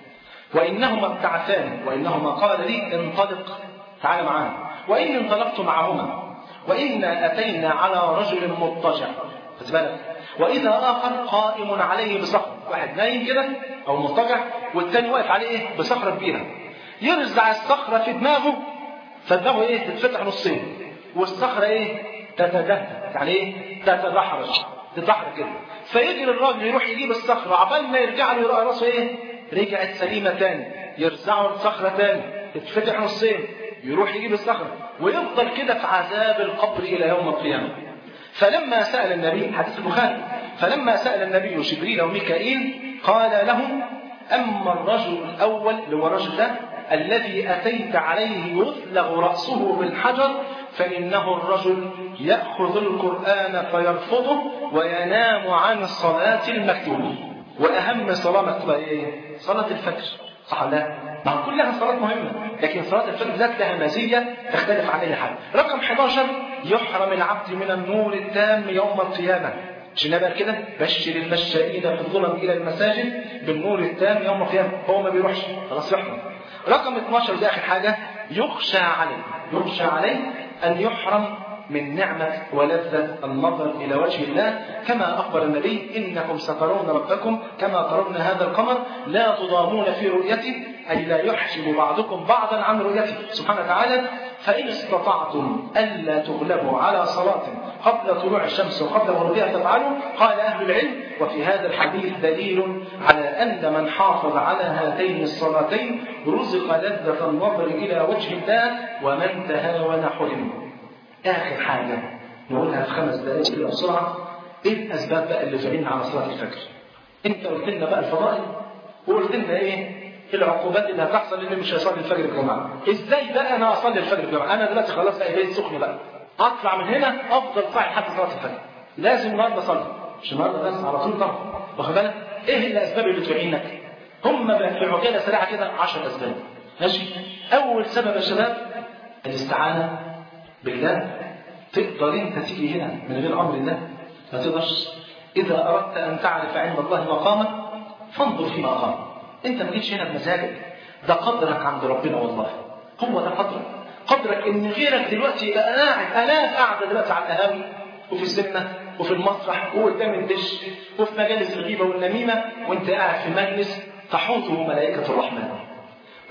وانهما ابتعثان وانهما قال لي انطلق تعال معانا واني انطلقت معهما وانا اتينا على رجل مضطجع خد بالك واذا اخر قائم عليه بصخر واحد نايم كده او مضطجع والتاني واقف عليه ايه بصخره كبيره يرزع الصخره في دماغه فدماغه ايه تتفتح نصين والصخره ايه تتدهد يعني ايه تتدحرج تتدحرج كده فيجري الراجل يروح يجيب الصخره عبال ما يرجع له يلاقي راسه ايه رجعت سليمه تاني يرزعه الصخره تاني تتفتح نصين يروح يجيب الصخره ويفضل كده في عذاب القبر الى يوم القيامه فلما سأل النبي حديث البخاري فلما سأل النبي جبريل وميكائيل قال لهم أما الرجل الأول اللي هو الرجل ده الذي أتيت عليه يثلغ رأسه بالحجر فإنه الرجل يأخذ القرآن فيرفضه وينام عن الصلاة المكتوبة وأهم صلاة مكتوبة إيه؟ صلاة الفجر صح لا؟ مع كلها صلاة مهمة لكن صلاة الفجر ذات لها مزية تختلف عن أي حال رقم 11 يحرم العبد من النور التام يوم القيامة مش النبي كده بشر المشائين في الظلم الى المساجد بالنور التام يوم القيامه هو ما بيروحش خلاص يحرم رقم 12 ده اخر حاجه يخشى عليه يخشى عليه ان يحرم من نعمة ولذة النظر إلى وجه الله كما أخبر النبي إنكم سترون ربكم كما ترون هذا القمر لا تضامون في رؤيته أي لا يحجب بعضكم بعضا عن رؤيته سبحانه وتعالى فإن استطعتم ألا تغلبوا على صلاة قبل طلوع الشمس وقبل غروبها تفعلوا قال أهل العلم وفي هذا الحديث دليل على أن من حافظ على هاتين الصلاتين رزق لذة النظر إلى وجه الله ومن تهاون حرم آخر حاجة نقولها في خمس دقائق كده بسرعة إيه الأسباب بقى اللي تعين على صلاة الفجر؟ أنت قلت لنا بقى الفضائل وقلت لنا إيه؟ العقوبات اللي هتحصل اللي مش هيصلي الفجر الجماعة. إزاي بقى أنا أصلي الفجر الجماعة؟ أنا دلوقتي خلاص بقى بيت سخن بقى. أطلع من هنا أفضل صاحي لحد صلاة الفجر. لازم النهارده أصلي. مش النهارده بس على طول طبعا. واخد بالك؟ إيه الأسباب اللي تعينك؟ هم بقى في عجالة سريعة كده 10 أسباب. ماشي؟ أول سبب يا شباب الاستعانة بالله تقدر انت تيجي هنا من غير امر الله ما تقدرش اذا اردت ان تعرف عند الله مقامك فانظر في مقامك انت ما جيتش هنا بمزاجك ده قدرك عند ربنا والله هو ده قدرك قدرك ان غيرك دلوقتي يبقى قاعد الاف قاعده دلوقتي على القهاوي وفي السينما وفي المسرح وقدام الدش وفي مجالس الغيبه والنميمه وانت قاعد في مجلس تحوطه ملائكه الرحمن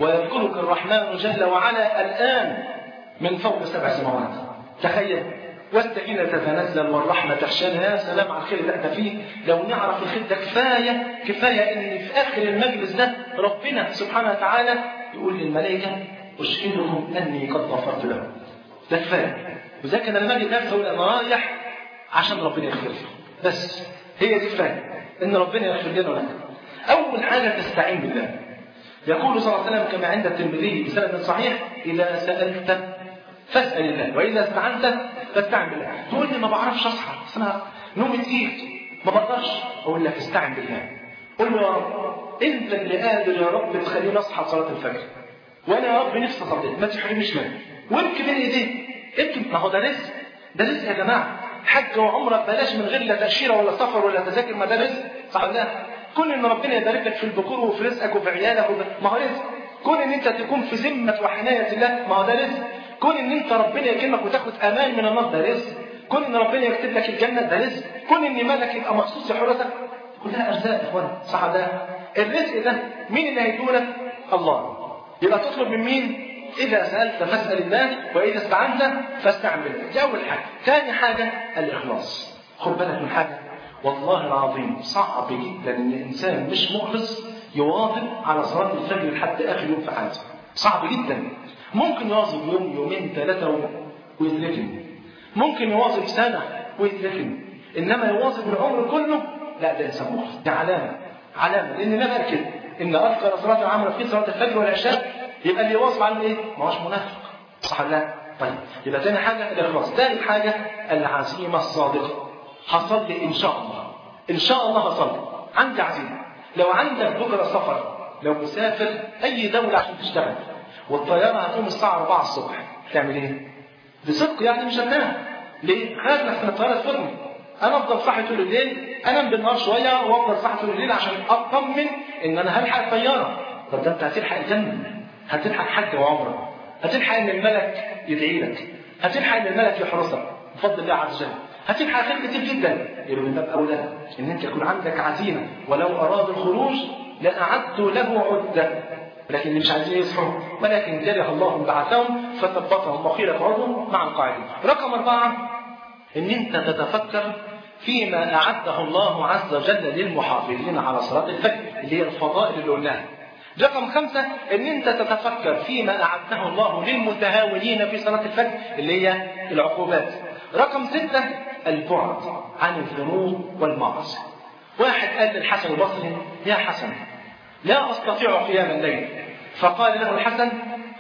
ويذكرك الرحمن جل وعلا الان من فوق سبع سماوات تخيل والسكينة تتنزل والرحمة تخشانا يا سلام على الخير اللي احنا فيه لو نعرف الخير ده كفاية كفاية ان في اخر المجلس ده ربنا سبحانه وتعالى يقول للملائكة اشهدكم اني قد غفرت لهم ده كفاية وذلك انا لما اجي نفسي اقول انا رايح عشان ربنا يغفر لي بس هي دي كفاية ان ربنا يغفر لنا ولك اول حاجة تستعين بالله يقول صلى الله عليه وسلم كما عند الترمذي بسند صحيح اذا سالت فاسال الله واذا استعنت فاستعن بالله تقول لي ما بعرفش اصحى بس انا نومي تقيل ما بقدرش اقول لك استعن بالله قول له يا رب انت اللي قادر يا رب تخليني اصحى صلاه الفجر وانا يا رب نفسي اصلي ما تحرمنيش منه وابكي بين ايديك ابكي ما هو ده رزق ده رزق يا جماعه حج وعمره بلاش من غير لا تاشيره ولا سفر ولا تذاكر ما ده رزق صح ولا لا كون ان ربنا يبارك لك في البكور وفي رزقك وفي عيالك وفي... ما هو رزق كون ان انت تكون في ذمه وحنايه الله ما هو ده رزق كون ان انت ربنا يكرمك وتاخد امان من النار ده رزق كون ان ربنا يكتب لك الجنه ده رزق كون ان مالك يبقى مخصوص لحرتك كلها ارزاق يا اخوان صح ده الرزق ده مين اللي هيدولك الله يبقى تطلب من مين إذا سألت فاسأل الله وإذا استعنت فاستعن بالله دي أول حاجة ثاني حاجة الإخلاص خد بالك من حاجة والله العظيم صعب جدا ان الانسان مش مخلص يواظب على صلاه الفجر لحد اخر يوم في حياته صعب جدا ممكن يواظب يوم يومين ثلاثه ويتركن ممكن يواظب سنه ويتركن انما يواظب العمر كله لا ده انسان مخلص دي علامه علامه لان لا بقى كده ان اذكر صلاه العمل في صلاه الفجر والعشاء يبقى اللي يواظب على ايه؟ ما هوش منافق صح ولا لا؟ طيب يبقى ثاني حاجه الاخلاص ثالث حاجه العزيمه الصادقه هصلي ان شاء الله ان شاء الله هصلي عندي عزيمه لو عندك بكره سفر لو مسافر اي دوله عشان تشتغل والطياره هتقوم الساعه 4 الصبح تعمل ايه؟ بصدق يعني مش هتنام ليه؟ خايف لحسن الطياره تفوتني انا افضل صاحي طول الليل انام بالنهار شويه وافضل صاحي طول الليل عشان اطمن ان انا هلحق الطياره طب ده انت هتلحق الجنه هتلحق حج وعمره هتلحق ان الملك يدعي لك هتلحق ان الملك يحرسك بفضل الله عز وجل هتلحق خير كتير جدا يبقى من باب اولى ان انت يكون عندك عزيمه ولو اراد الخروج لاعدوا له عده لكن اللي مش عايزين يصحوا ولكن كره الله بعثهم فثبتهم وقيل اقعدوا مع القاعدين رقم اربعه ان انت تتفكر فيما اعده الله عز وجل للمحافظين على صلاه الفجر اللي هي الفضائل اللي قلناها رقم خمسة ان انت تتفكر فيما اعده الله للمتهاونين في صلاة الفجر اللي هي العقوبات رقم ستة البعد عن الذنوب والمعاصي واحد قال للحسن البصري يا حسن لا استطيع قيام الليل فقال له الحسن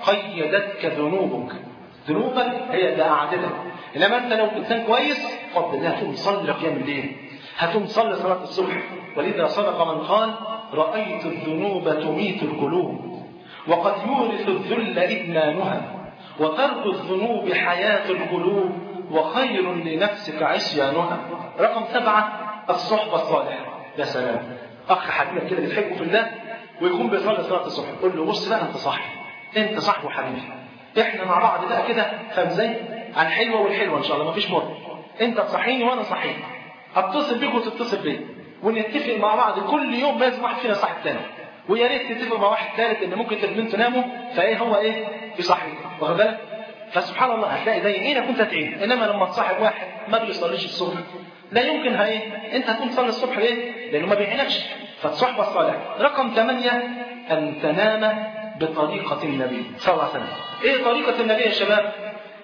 قيدتك ذنوبك ذنوبك هي اللي قعدتك انما انت لو انسان كويس فضل الله هتقوم تصلي قيام الليل هتقوم تصلي صلاه الصبح ولذا صدق من قال رايت الذنوب تميت القلوب وقد يورث الذل ادمانها وترك الذنوب حياه القلوب وخير لنفسك عصيانها رقم سبعة الصحبة الصالحة يا سلام أخ حبيبك كده بتحبه في الله ويكون بيصلي صلاة الصبح قول له بص بقى أنت صاحبي أنت صاحبي وحبيبي إحنا مع بعض بقى كده فاهم ازاي؟ على الحلوة والحلوة إن شاء الله مفيش مر أنت تصحيني وأنا صحيح أتصل بيك وتتصل بيا ونتفق مع بعض كل يوم لازم واحد فينا صاحب تاني ويا ريت تتفق مع واحد ثالث ان ممكن الاثنين تناموا فايه هو ايه في صاحبي واخد بالك فسبحان الله هتلاقي زي ايه كنت تعين انما لما تصاحب واحد ما بيصليش الصبح لا يمكن ها ايه انت هتقوم تصلي الصبح ليه؟ لانه ما بيعينكش فالصحبه الصالحه رقم ثمانية ان تنام بطريقه النبي صلى الله عليه وسلم ايه طريقه النبي يا شباب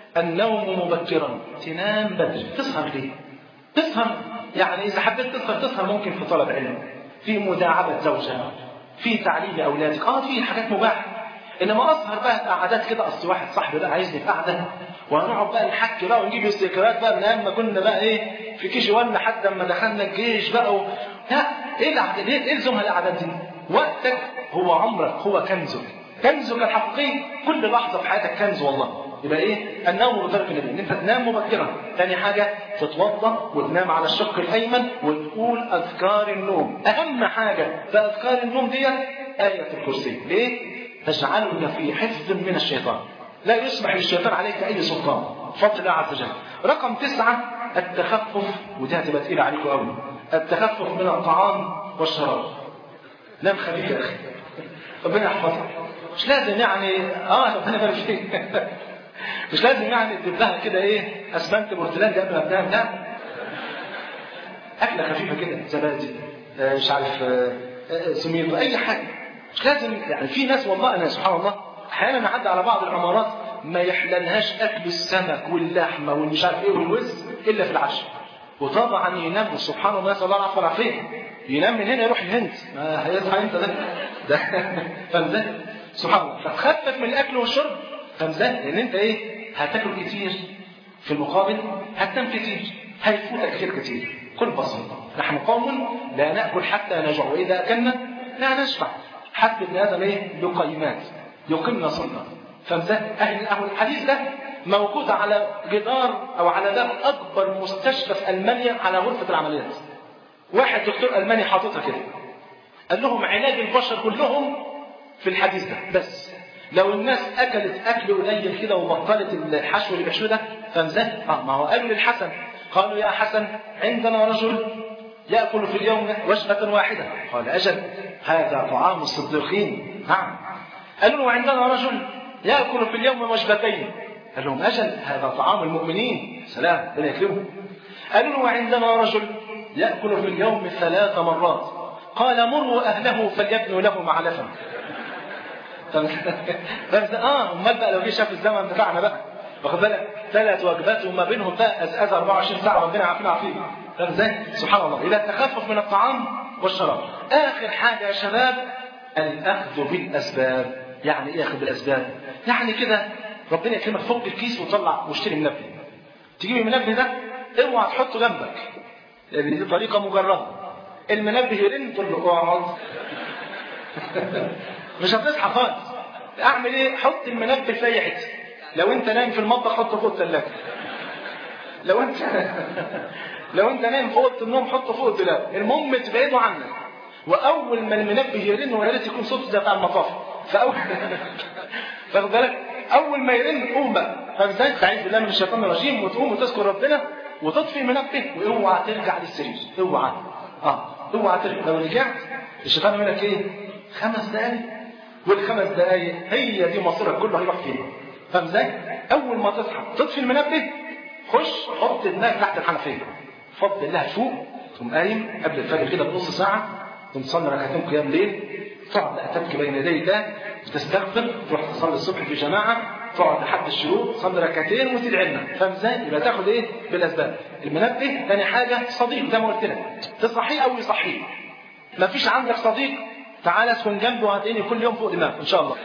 النوم مبكرا تنام بدري تسهر ليه تسهر يعني اذا حبيت تسهر تسهر ممكن في طلب علم في مداعبه زوجها في تعليم اولادك اه في حاجات مباحه انما اسهر بقى في قعدات كده اصل واحد صاحبي بقى عايزني في قعده وهنقعد بقى نحكي بقى ونجيب الذكريات بقى من ايام ما كنا بقى ايه في كيش ولا لحد ما دخلنا الجيش بقى و... لا ايه القعده ليه ايه الزمها القعدات دي؟ وقتك هو عمرك هو كنزك كنزك الحقيقي كل لحظه في حياتك كنز والله يبقى ايه النوم بطريق النبي ان انت تنام مبكرا ثاني حاجه تتوضا وتنام على الشق الايمن وتقول اذكار النوم اهم حاجه في اذكار النوم دي ايه الكرسي ليه تجعلك في حفظ من الشيطان لا يسمح للشيطان عليك اي سلطان بفضل الله عز وجل رقم تسعة التخفف ودي هتبقى تقيلة عليكم قوي التخفف من الطعام والشراب نام خفيف يا اخي ربنا يحفظك مش لازم يعني اه ربنا يبارك فيك مش لازم يعني تدبها كده ايه اسمنت بورتلاند قبل ما تنام لا اكله خفيفه كده زبادي آه، مش عارف آه، آه، سميط اي حاجه مش لازم يعني في ناس والله انا سبحان الله احيانا نعدي على بعض العمارات ما يحللهاش اكل السمك واللحمه والمش عارف ايه والوز الا في العشاء وطبعا ينام سبحان الله نسال الله العفو والعافيه ينام من هنا يروح الهند ما هيصحى انت ده ده فاهم ده سبحان الله فتخفف من الاكل والشرب فاهم ده لان انت ايه هتاكل كتير في المقابل هتنام كتير هيفوتك خير كتير كل بسيطه نحن قوم لا ناكل حتى نجوع واذا اكلنا لا نشبع حتى ابن ادم ايه لقيمات يقمن صلاه فاهم ده اهل اهل الحديث ده موجود على جدار او على باب اكبر مستشفى في المانيا على غرفه العمليات واحد دكتور الماني حاططها كده قال لهم علاج البشر كلهم في الحديث ده بس لو الناس اكلت اكل قليل كده وبطلت الحشو اللي بيحشوه ده فمزه اه ما هو قالوا للحسن قالوا يا حسن عندنا رجل ياكل في اليوم وجبه واحده قال اجل هذا طعام الصديقين نعم قالوا له عندنا رجل ياكل في اليوم وجبتين قال لهم اجل هذا طعام المؤمنين سلام ربنا يكرمهم قالوا له وعندنا رجل ياكل في اليوم ثلاث مرات قال مروا اهله فليبنوا له معلفا فاهم اه امال بقى لو جه شاف الزمن بتاعنا بقى واخد بالك ثلاث وجبات وما بينهم بقى ازازه 24 ساعه ربنا يعافينا عافيه فاهم ازاي؟ سبحان الله الى التخفف من الطعام والشراب اخر حاجه يا شباب الاخذ بالاسباب يعني ايه اخذ بالاسباب؟ يعني كده ربنا يكرمك فك الكيس وطلع واشتري منبه تجيب المنبه ده اوعى تحطه جنبك لان دي طريقه مجرده المنبه يرن تقول له اقعد مش هتصحى خالص اعمل ايه حط المنبه في اي حته لو انت نايم في المطبخ حطه فوق الثلاجه لو انت لو انت نايم في اوضه النوم حطه فوق الدولاب المهم تبعده عنك واول ما المنبه يرن ويا ريت يكون صوته زي بتاع المطاف فاول فاخد بالك اول ما يرن قوم بقى فاهم ازاي تعيذ بالله من الشيطان الرجيم وتقوم وتذكر ربنا وتطفي المنبه واوعى ترجع للسرير اوعى اه اوعى ترجع لو رجعت الشيطان يقول لك ايه خمس دقايق والخمس دقايق هي دي مصيرك كله هيروح فين فاهم ازاي اول ما تصحى تطفي المنبه خش حط دماغك تحت الحنفيه فضل الله فوق تقوم قايم قبل الفجر كده بنص ساعه تقوم تصلي ركعتين قيام ليل تقعد بقى تبكي بين يدي الله وتستغفر تروح تصلي الصبح في جماعه تقعد لحد الشروق تصلي ركعتين وتدعي لنا فاهم ازاي؟ يبقى تاخد ايه؟ بالاسباب. المنبه ثاني حاجه صديق زي ما قلت لك تصحيه او يصحيه. ما فيش عندك صديق تعالى اسكن جنبه وهتلاقيني كل يوم فوق دماغه ان شاء الله.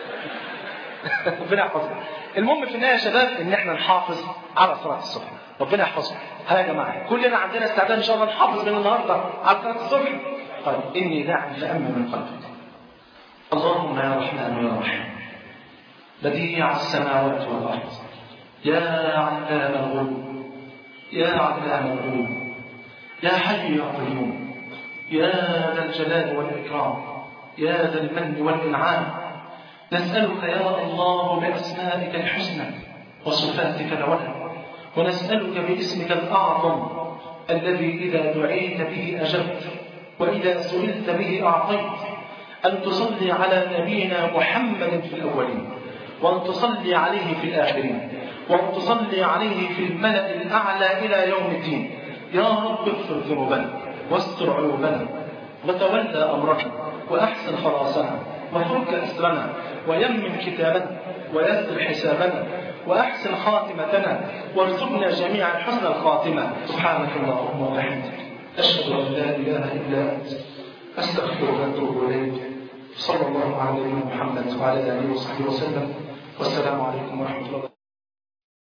ربنا يحفظك. المهم في النهايه يا شباب ان احنا نحافظ على صلاه الصبح. ربنا يحفظكم. ها يا جماعه كلنا عندنا استعداد ان شاء الله نحافظ من النهارده على صلاه الصبح. طيب اني داع فامن من قلبك. اللهم يا رحمن يا رحيم بديع السماوات والارض يا علام الغيوب يا علام الغيوب يا حي يا قيوم يا ذا الجلال والاكرام يا ذا المن والانعام نسالك يا الله باسمائك الحسنى وصفاتك العلى ونسالك باسمك الاعظم الذي اذا دعيت به اجبت واذا سئلت به اعطيت أن تصلي على نبينا محمد في الأولين وأن تصلي عليه في الآخرين وأن تصلي عليه في الملأ الأعلى إلى يوم الدين يا رب اغفر ذنوبنا واستر عيوبنا وتولى أمرنا وأحسن خلاصنا وفك أسرنا ويمن كتابنا ويسر حسابنا وأحسن خاتمتنا وارزقنا جميعا حسن الخاتمة سبحانك اللهم وبحمدك أشهد أن لا إله إلا أنت أستغفرك وأتوب إليك صلى الله على نبينا محمد وعلى آله وصحبه وسلم والسلام عليكم ورحمة الله